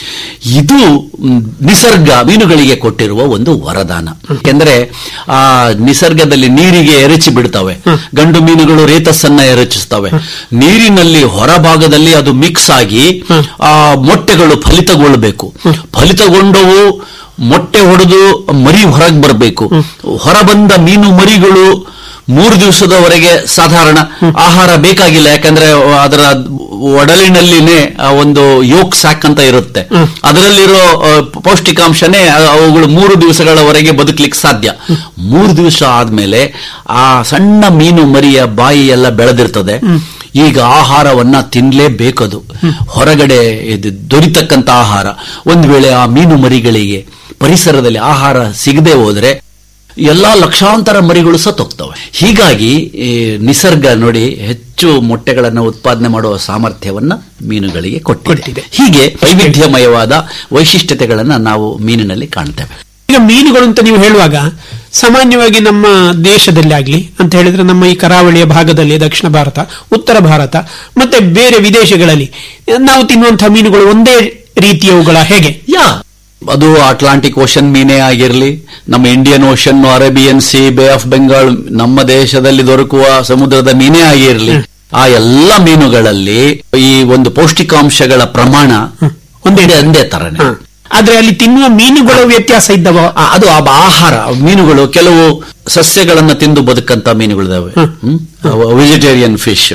ಇದು ಮ್, ನಿಸರ್ಗ ಮೀನುಗಳಿಗೆ ಕೊಟ್ಟಿರುವ ಒಂದು ವರದಾನ ಯಾಕೆಂದ್ರೆ ಆ ನಿಸರ್ಗದಲ್ಲಿ ನೀರಿಗೆ ಎರಚಿ ಬಿಡ್ತವೆ ಗಂಡು ಮೀನುಗಳು ರೇತಸ್ಸನ್ನ ಎರಚಿಸ್ತವೆ ನೀರಿನಲ್ಲಿ ಹೊರಭಾಗದಲ್ಲಿ ಅದು ಮಿಕ್ಸ್ ಆಗಿ ಆ ಮೊಟ್ಟೆಗಳು ಫಲಿತಗೊಳ್ಳಬೇಕು ಫಲಿತಗೊಂಡವು ಮೊಟ್ಟೆ ಹೊಡೆದು ಮರಿ ಹೊರಗೆ ಬರಬೇಕು ಹೊರಬಂದ ಮೀನು ಮರಿಗಳು ಮೂರು ದಿವಸದವರೆಗೆ ಸಾಧಾರಣ ಆಹಾರ ಬೇಕಾಗಿಲ್ಲ ಯಾಕಂದ್ರೆ ಅದರ ಒಡಲಿನಲ್ಲಿನೇ ಆ ಒಂದು ಯೋಕ್ ಸ್ಯಾಕ್ ಅಂತ ಇರುತ್ತೆ ಅದರಲ್ಲಿರೋ ಆ, ಪೌಷ್ಟಿಕಾಂಶನೇ ಆ- ಅವುಗಳು ಮೂರು ದಿವಸಗಳವರೆಗೆ ಬದುಕಲಿಕ್ಕೆ ಸಾಧ್ಯ ಮೂರು ದಿವಸ ಆದ್ಮೇಲೆ ಆ ಸಣ್ಣ ಮೀನು ಮರಿಯ ಬಾಯಿ ಎಲ್ಲ ಬೆಳೆದಿರ್ತದೆ ಈಗ ಆಹಾರವನ್ನ ತಿನ್ಲೇಬೇಕದು ಹೊರಗಡೆ ಇದು ದೊರಿತಕ್ಕಂತ ಆಹಾರ ಒಂದು ವೇಳೆ ಆ ಮೀನು ಮರಿಗಳಿಗೆ ಪರಿಸರದಲ್ಲಿ ಆಹಾರ ಸಿಗದೆ ಹೋದ್ರೆ ಎಲ್ಲಾ ಲಕ್ಷಾಂತರ ಮರಿಗಳು ಸತ್ತೋಗ್ತವೆ ಹೀಗಾಗಿ ಈ ನಿಸರ್ಗ ನೋಡಿ ಹೆಚ್ಚು ಮೊಟ್ಟೆಗಳನ್ನು ಉತ್ಪಾದನೆ ಮಾಡುವ ಸಾಮರ್ಥ್ಯವನ್ನ ಮೀನುಗಳಿಗೆ ಕೊಟ್ಟಿದೆ ಕೊಟ್ಟಿದೆ. ಹೀಗೆ ವೈವಿಧ್ಯಮಯವಾದ ವೈಶಿಷ್ಟ್ಯತೆಗಳನ್ನ ನಾವು ಮೀನಿನಲ್ಲಿ ಕಾಣ್ತೇವೆ ಈಗ ಮೀನುಗಳು ಅಂತ ನೀವು ಹೇಳುವಾಗ ಸಾಮಾನ್ಯವಾಗಿ ನಮ್ಮ ದೇಶದಲ್ಲಿ ಆಗ್ಲಿ ಅಂತ ಹೇಳಿದ್ರೆ ನಮ್ಮ ಈ ಕರಾವಳಿಯ ಭಾಗದಲ್ಲಿ ದಕ್ಷಿಣ ಭಾರತ ಉತ್ತರ ಭಾರತ ಮತ್ತೆ ಬೇರೆ ವಿದೇಶಗಳಲ್ಲಿ ನಾವು ತಿನ್ನುವಂತಹ ಮೀನುಗಳು ಒಂದೇ ರೀತಿಯವುಗಳ ಹೇಗೆ ಯಾ ಅದು ಅಟ್ಲಾಂಟಿಕ್ ಓಷನ್ ಮೀನೇ ಆಗಿರಲಿ ನಮ್ಮ Indian ocean Arabian sea bay of Bengal ನಮ್ಮ ದೇಶದಲ್ಲಿ ದೊರಕುವ ಸಮುದ್ರದ ಮೀನೇ ಆಗಿರಲಿ ಆ ಎಲ್ಲ ಮೀನುಗಳಲ್ಲಿ ಈ ಒಂದು ಪೌಷ್ಟಿಕಾಂಶಗಳ ಪ್ರಮಾಣ ಒಂದೇ ಒಂದೇ ತರನೇ ಹ. ಆದ್ರೆ ಅಲ್ಲಿ ತಿನ್ನುವ ಮೀನುಗಳ ವ್ಯತ್ಯಾಸ ಇದ್ದವ ಆ, ಅದು ಆ ಆಹಾರ ಮೀನುಗಳು ಕೆಲವು ಸಸ್ಯಗಳನ್ನ ತಿಂದು ಬದುಕಂತ ಮೀನುಗಳಿದಾವೆ ವೆಜಿಟೇರಿಯನ್ ಫಿಶ್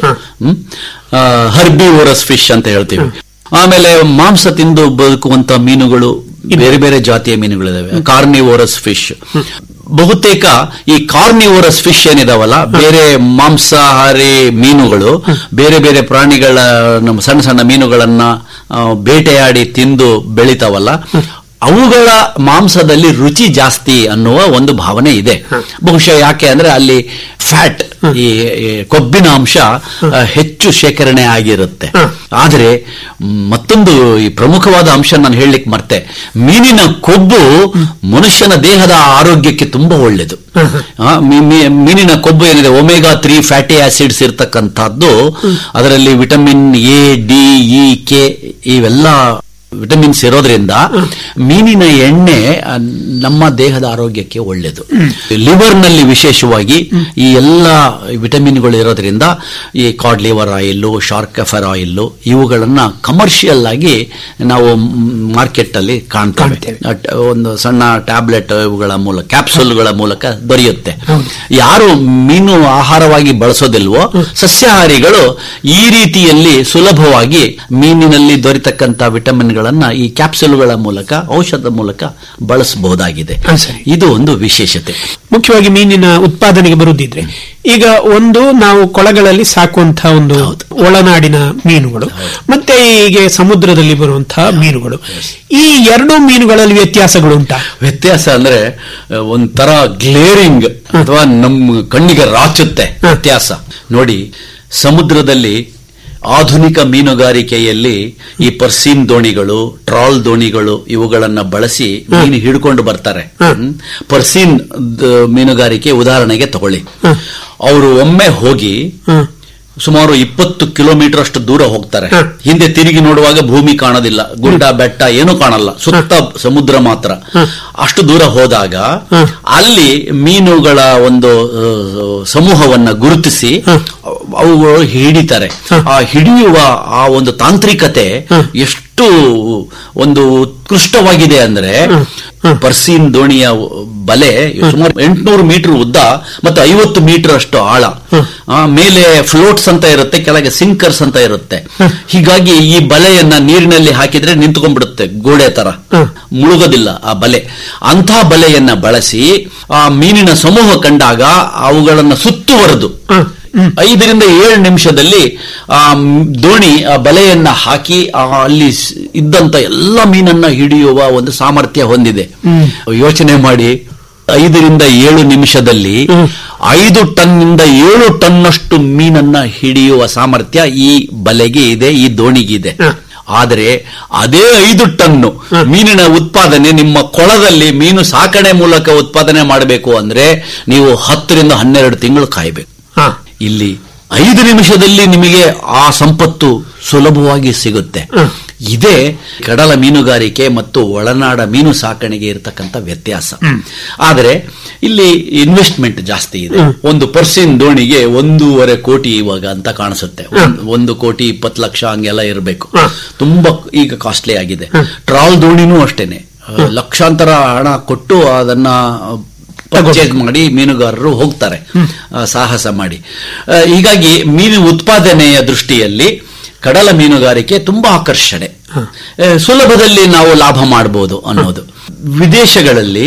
ಹರ್ಬಿವೋರಸ್ ಫಿಶ್ ಅಂತ ಹೇಳ್ತೀವಿ ಆಮೇಲೆ ಮಾಂಸ ತಿಂದು ಬದುಕುವಂತ ಮೀನುಗಳು ಬೇರೆ ಬೇರೆ ಜಾತಿಯ ಮೀನುಗಳಿದಾವೆ ಕಾರ್ನಿವೋರಸ್ ಫಿಶ್ ಬಹುತೇಕ ಈ ಕಾರ್ನಿವೋರಸ್ ಫಿಶ್ ಏನಿದಾವಲ್ಲ ಬೇರೆ ಮಾಂಸಾಹಾರಿ ಮೀನುಗಳು ಬೇರೆ ಬೇರೆ ಪ್ರಾಣಿಗಳ ನಮ್ಮ ಸಣ್ಣ ಸಣ್ಣ ಮೀನುಗಳನ್ನ ಆ, ಬೇಟೆಯಾಡಿ ತಿಂದು ಬೆಳಿತಾವಲ್ಲ ಅವುಗಳ ಮಾಂಸದಲ್ಲಿ ರುಚಿ ಜಾಸ್ತಿ ಅನ್ನುವ ಒಂದು ಭಾವನೆ ಇದೆ ಬಹುಶಃ ಯಾಕೆ ಅಂದ್ರೆ ಅಲ್ಲಿ ಫ್ಯಾಟ್ ಈ ಈ ಕೊಬ್ಬಿನ ಅಂಶ ಆ, ಹೆಚ್ಚು ಶೇಖರಣೆ ಆಗಿರುತ್ತೆ ಆದರೆ ಮ್, ಮತ್ತೊಂದು ಈ ಪ್ರಮುಖವಾದ ಅಂಶ ನಾನು ಹೇಳಲಿಕ್ಕೆ ಮರ್ತೆ ಮೀನಿನ ಕೊಬ್ಬು ಮನುಷ್ಯನ ದೇಹದ ಆರೋಗ್ಯಕ್ಕೆ ತುಂಬಾ ಒಳ್ಳೆಯದು ಆ, ಮೀ- ಮೀ- ಮೀನಿನ ಕೊಬ್ಬು ಏನಿದೆ ಒಮೆಗಾ ತ್ರೀ ಫ್ಯಾಟಿ ಆಸಿಡ್ಸ್ ಇರ್ತಕ್ಕಂಥದ್ದು ಅದರಲ್ಲಿ vitamin A D E K ಇವೆಲ್ಲ ವಿಟಮಿನ್ಸ್ ಇರೋದ್ರಿಂದ ಮೀನಿನ ಎಣ್ಣೆ ಆ, ನಮ್ಮ ದೇಹದ ಆರೋಗ್ಯಕ್ಕೆ ಒಳ್ಳೆಯದು ಲಿವರ್ ನಲ್ಲಿ ವಿಶೇಷವಾಗಿ ಈ ಎಲ್ಲ ವಿಟಮಿನ್ಗಳು ಇರೋದ್ರಿಂದ ಈ ಕಾಡ್ ಲಿವರ್ ಆಯಿಲ್ ಶಾರ್ಕ್ ಎಫರ್ ಆಯಿಲ್ ಇವುಗಳನ್ನ ಕಮರ್ಷಿಯಲ್ ಆಗಿ ನಾವು ಮಾರ್ಕೆಟ್ ಅಲ್ಲಿ ಕಾಣ್ತೇವೆ ಕಾಣ್ತೇವೆ. ಅಟ್- ಒಂದು ಸಣ್ಣ ಟ್ಯಾಬ್ಲೆಟ್ ಇವುಗಳ ಮೂಲಕ ಕ್ಯಾಪ್ಸೂಲ್ಗಳ ಮೂಲಕ ದೊರೆಯುತ್ತೆ ಯಾರು ಮೀನು ಆಹಾರವಾಗಿ ಬಳಸೋದಿಲ್ವೋ ಸಸ್ಯಾಹಾರಿಗಳು ಈ ರೀತಿಯಲ್ಲಿ ಸುಲಭವಾಗಿ ಮೀನಿನಲ್ಲಿ ದೊರೆತಕ್ಕಂತ ವಿಟಮಿನ್ಗಳನ್ನ ಈ ಕ್ಯಾಪ್ಸೂಲ್ಗಳ ಮೂಲಕ ಔಷಧದ ಮೂಲಕ ಬಳಸಬಹುದಾಗಿದೆ ಹಾ, ಸರಿ. ಇದು ಒಂದು ವಿಶೇಷತೆ ಮುಖ್ಯವಾಗಿ ಮೀನಿನ ಉತ್ಪಾದನೆಗೆ ಬರುದಿದ್ರೆ ಈಗ ಒಂದು ನಾವು ಕೊಳಗಳಲ್ಲಿ ಸಾಕುವಂತಹ ಒಂದು ಒಳನಾಡಿನ ಮೀನುಗಳು ಮತ್ತೆ ಹೀಗೆ ಸಮುದ್ರದಲ್ಲಿ ಬರುವಂತಹ ಮೀನುಗಳು ಈ ಎರಡು ಮೀನುಗಳಲ್ಲಿ ವ್ಯತ್ಯಾಸಗಳು ಉಂಟಾ ವ್ಯತ್ಯಾಸ ಅಂದ್ರೆ ಆ, ಒಂಥರ ಗ್ಲೇರಿಂಗ್ ಅಥವಾ ನಮ್ಮ ಕಣ್ಣಿಗೆ ರಾಚುತ್ತೆ ವ್ಯತ್ಯಾಸ ನೋಡಿ ಸಮುದ್ರದಲ್ಲಿ ಆಧುನಿಕ ಮೀನುಗಾರಿಕೆಯಲ್ಲಿ ಈ ಪರ್ಸೀನ್ ದೋಣಿಗಳು ಟ್ರಾಲ್ ದೋಣಿಗಳು ಇವುಗಳನ್ನ ಬಳಸಿ ಮೀನು ಹಿಡ್ಕೊಂಡು ಬರ್ತಾರೆ ಹ್ಮ್. ಪರ್ಸೀನ್ ದ- ಮೀನುಗಾರಿಕೆ ಉದಾಹರಣೆಗೆ ತಗೊಳ್ಳಿ ಅವರು ಒಮ್ಮೆ ಹೋಗಿ ಹ್ಮ್. ಸುಮಾರು ಇಪ್ಪತ್ತು ಕಿಲೋಮೀಟರ್ ಅಷ್ಟು ದೂರ ಹೋಗ್ತಾರೆ ಹ. ಹಿಂದೆ ತಿರುಗಿ ನೋಡುವಾಗ ಭೂಮಿ ಕಾಣೋದಿಲ್ಲ ಗುಡ್ಡ ಬೆಟ್ಟ ಏನೂ ಕಾಣಲ್ಲ ಸುತ್ತ ಸಮುದ್ರ ಮಾತ್ರ ಅಷ್ಟು ದೂರ ಹೋದಾಗ ಅಲ್ಲಿ ಮೀನುಗಳ ಒಂದು ಆ, ಸಮೂಹವನ್ನ ಗುರುತಿಸಿ ಅವುಗಳು ಹಿಡಿತಾರೆ ಆ ಹಿಡಿಯುವ ಆ ಒಂದು ತಾಂತ್ರಿಕತೆ ಎಷ್ಟು ಒಂದು ಉತ್ಕೃಷ್ಟವಾಗಿದೆ ಅಂದ್ರೆ ಪರ್ಸೀನ್ ದೋಣಿಯ ಬಲೆ ಸುಮಾರು ಎಂಟುನೂರು ಮೀಟರ್ ಉದ್ದ ಮತ್ತು ಐವತ್ತು ಮೀಟರ್ ಅಷ್ಟು ಆಳ ಆ, ಮೇಲೆ ಫ್ಲೋಟ್ಸ್ ಅಂತ ಇರುತ್ತೆ ಕೆಳಗೆ ಸಿಂಕರ್ಸ್ ಅಂತ ಇರುತ್ತೆ ಹೀಗಾಗಿ ಈ ಬಲೆಯನ್ನ ನೀರಿನಲ್ಲಿ ಹಾಕಿದ್ರೆ ನಿಂತ್ಕೊಂಡ್ಬಿಡುತ್ತೆ ಗೋಡೆ ತರ ಮುಳುಗೋದಿಲ್ಲ ಆ ಬಲೆ ಅಂಥ ಬಲೆಯನ್ನ ಬಳಸಿ ಆ ಮೀನಿನ ಸಮೂಹ ಕಂಡಾಗ ಅವುಗಳನ್ನ ಸುತ್ತುವರೆದು ಐದರಿಂದ ಏಳು ನಿಮಿಷದಲ್ಲಿ ಆ ಮ್- ದೋಣಿ ಆ ಬಲೆಯನ್ನ ಹಾಕಿ ಆ ಅಲ್ಲಿ ಸ್- ಇದ್ದಂತ ಎಲ್ಲ ಮೀನನ್ನ ಹಿಡಿಯುವ ಒಂದು ಸಾಮರ್ಥ್ಯ ಹೊಂದಿದೆ ಯೋಚನೆ ಮಾಡಿ ಐದರಿಂದ ಏಳು ನಿಮಿಷದಲ್ಲಿ ಐದು ಟನ್ನಿಂದ ಏಳು ಟನ್ನಷ್ಟು ಮೀನನ್ನ ಹಿಡಿಯುವ ಸಾಮರ್ಥ್ಯ ಈ ಬಲೆಗೆ ಇದೆ ಈ ದೋಣಿಗಿದೆ ಆದರೆ ಅದೇ ಐದು ಟನ್ನು ಮೀನಿನ ಉತ್ಪಾದನೆ ನಿಮ್ಮ ಕೊಳದಲ್ಲಿ ಮೀನು ಸಾಕಣೆ ಮೂಲಕ ಉತ್ಪಾದನೆ ಮಾಡಬೇಕು ಅಂದ್ರೆ ನೀವು ಹತ್ತರಿಂದ ಹನ್ನೆರಡು ತಿಂಗಳು ಕಾಯಬೇಕು ಹಾ ಇಲ್ಲಿ ಐದು ನಿಮಿಷದಲ್ಲಿ ನಿಮಗೆ ಆ ಸಂಪತ್ತು ಸುಲಭವಾಗಿ ಸಿಗುತ್ತೆ ಇದೇ ಕಡಲ ಮೀನುಗಾರಿಕೆ ಮತ್ತು ಒಳನಾಡ ಮೀನು ಸಾಕಣೆಗೆ ಇರತಕ್ಕಂತ ವ್ಯತ್ಯಾಸ ಆದರೆ ಇಲ್ಲಿ ಇನ್ವೆಸ್ಟ್ಮೆಂಟ್ ಜಾಸ್ತಿ ಇದೆ ಒಂದು ಪರ್ಸಿನ್ ದೋಣಿಗೆ ಒಂದೂವರೆ ಕೋಟಿ ಇವಾಗ ಅಂತ ಕಾಣಿಸುತ್ತೆ ಒಂದ್- ಒಂದು ಕೋಟಿ ಇಪ್ಪತ್ತು ಲಕ್ಷ ಹಂಗೆಲ್ಲ ಇರಬೇಕು ತುಂಬಾ ಈಗ ಕಾಸ್ಟ್ಲಿ ಆಗಿದೆ ಟ್ರಾಲ್ ದೋಣಿನೂ ಅಷ್ಟೇನೆ ಆ, ಲಕ್ಷಾಂತರ ಹಣ ಕೊಟ್ಟು ಅದನ್ನ ಪರ್ಚೇಸ್ ಮಾಡಿ ಮೀನುಗಾರರು ಹೋಗ್ತಾರೆ ಆ, ಸಾಹಸ ಮಾಡಿ ಆ, ಹೀಗಾಗಿ ಮೀನು ಉತ್ಪಾದನೆಯ ದೃಷ್ಟಿಯಲ್ಲಿ ಕಡಲ ಮೀನುಗಾರಿಕೆ ತುಂಬಾ ಆಕರ್ಷಣೆ ಆ, ಸುಲಭದಲ್ಲಿ ನಾವು ಲಾಭ ಮಾಡಬಹುದು ಅನ್ನೋದು ವಿದೇಶಗಳಲ್ಲಿ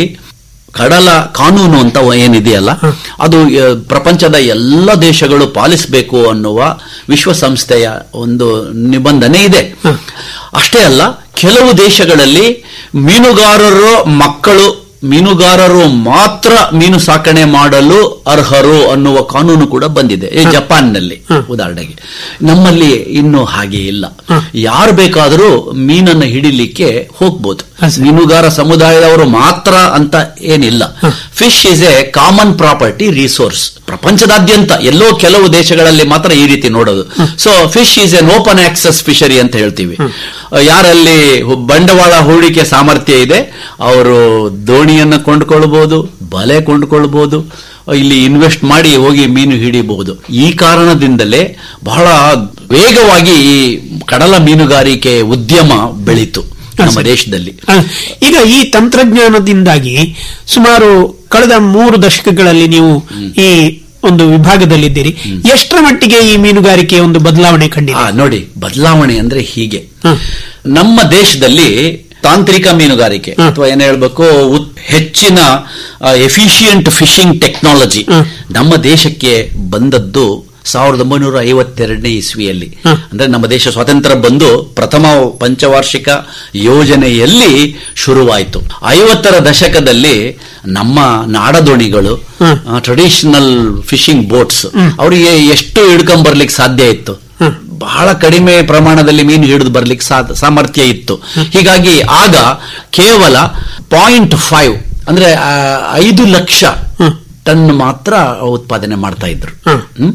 ಕಡಲ ಕಾನೂನು ಅಂತ ಏನಿದೆಯಲ್ಲ ಅದು ಆ, ಪ್ರಪಂಚದ ಎಲ್ಲ ದೇಶಗಳು ಪಾಲಿಸಬೇಕು ಅನ್ನುವ ವಿಶ್ವಸಂಸ್ಥೆಯ ಒಂದು ನಿಬಂಧನೆ ಇದೆ ಅಷ್ಟೇ ಅಲ್ಲ ಕೆಲವು ದೇಶಗಳಲ್ಲಿ ಮೀನುಗಾರರು ಮಕ್ಕಳು ಮೀನುಗಾರರು ಮಾತ್ರ ಮೀನು ಸಾಕಣೆ ಮಾಡಲು ಅರ್ಹರು ಅನ್ನುವ ಕಾನೂನು ಕೂಡ ಬಂದಿದೆ ಈ ಜಪಾನ್ನಲ್ಲಿ ಉದಾಹರಣೆಗೆ ನಮ್ಮಲ್ಲಿ ಇನ್ನೂ ಹಾಗೆ ಇಲ್ಲ ಯಾರು ಬೇಕಾದರೂ ಮೀನನ್ನು ಹಿಡಿಲಿಕ್ಕೆ ಹೋಗ್ಬೋದು ಮೀನುಗಾರ ಸಮುದಾಯದವರು ಮಾತ್ರ ಅಂತ ಏನಿಲ್ಲ fish is a common property resource ಪ್ರಪಂಚದಾದ್ಯಂತ ಎಲ್ಲೋ ಕೆಲವು ದೇಶಗಳಲ್ಲಿ ಮಾತ್ರ ಈ ರೀತಿ ನೋಡೋದು so fish is an open access fishery ಅಂತ ಹೇಳ್ತೀವಿ ಯಾರಲ್ಲಿ ಹು- ಬಂಡವಾಳ ಹೂಡಿಕೆ ಸಾಮರ್ಥ್ಯ ಇದೆ ಅವರು ದೋಣಿಯನ್ನ ಕೊಂಡ್ಕೊಳ್ಬಹುದು ಬಲೆ ಕೊಂಡ್ಕೊಳ್ಬಹುದು ಇಲ್ಲಿ ಇನ್ವೆಸ್ಟ್ ಮಾಡಿ ಹೋಗಿ ಮೀನು ಹಿಡಿಬಹುದು ಈ ಕಾರಣದಿಂದಲೇ ಬಹಳ ವೇಗವಾಗಿ ಈ ಕಡಲ ಮೀನುಗಾರಿಕೆ ಉದ್ಯಮ ಬೆಳೀತು ನಮ್ಮ ದೇಶದಲ್ಲಿ ಆ, ಈಗ ಈ ತಂತ್ರಜ್ಞಾನದಿಂದಾಗಿ ಸುಮಾರು ಕಳೆದ ಮೂರು ದಶಕಗಳಲ್ಲಿ ನೀವು ಈ ಒಂದು ವಿಭಾಗದಲ್ಲಿದ್ದೀರಿ ಎಷ್ಟರ ಮಟ್ಟಿಗೆ ಈ ಮೀನುಗಾರಿಕೆ ಒಂದು ಬದಲಾವಣೆ ಆ, ಕಂಡಿದೆ ನೋಡಿ ಬದಲಾವಣೆ ಅಂದ್ರೆ ಹೀಗೆ ಹ. ನಮ್ಮ ದೇಶದಲ್ಲಿ ತಾಂತ್ರಿಕ ಮೀನುಗಾರಿಕೆ ಹ. ಅಥವಾ ಏನ್ ಹೇಳ್ಬೇಕು ಉತ್- ಹೆಚ್ಚಿನ ಎಫಿಷಿಯಂಟ್ ಫಿಶಿಂಗ್ ಟೆಕ್ನಾಲಜಿ ಹ. ನಮ್ಮ ದೇಶಕ್ಕೆ ಬಂದದ್ದು ಸಾವಿರದ ಒಂಬೈನೂರ ಐವತ್ತೆರಡನೇ ಇಸ್ವಿಯಲ್ಲಿ ಹ. ಅಂದ್ರೆ ನಮ್ಮ ದೇಶ ಸ್ವಾತಂತ್ರ್ಯ ಬಂದು ಪ್ರಥಮ ಪಂಚವಾರ್ಷಿಕ ಯೋಜನೆಯಲ್ಲಿ ಶುರುವಾಯಿತು ಐವತ್ತರ ದಶಕದಲ್ಲಿ ನಮ್ಮ ನಾಡದೋಣಿಗಳು ಹ. ಟ್ರೆಡಿಷನಲ್ ಫಿಶಿಂಗ್ ಬೋಟ್ಸ್ ಅವರಿಗೆ ಎಷ್ಟು ಹಿಡ್ಕೊಂಡ್ ಬರ್ಲಿಕ್ಕೆ ಸಾಧ್ಯ ಇತ್ತು ಹ. ಬಹಳ ಕಡಿಮೆ ಪ್ರಮಾಣದಲ್ಲಿ ಮೀನು ಹಿಡಿದು ಬರ್ಲಿಕ್ಕೆ ಸಾ- ಸಾಮರ್ಥ್ಯ ಇತ್ತು ಹೀಗಾಗಿ ಆಗ ಕೇವಲ ಪಾಯಿಂಟ್ ಫೈವ್ ಅಂದ್ರೆ ಆ, ಐದು ಲಕ್ಷ ಹ. ಟನ್ ಮಾತ್ರ ಉತ್ಪಾದನೆ ಮಾಡ್ತಾ ಇದ್ರು ಹ. ಹ್ಮ್?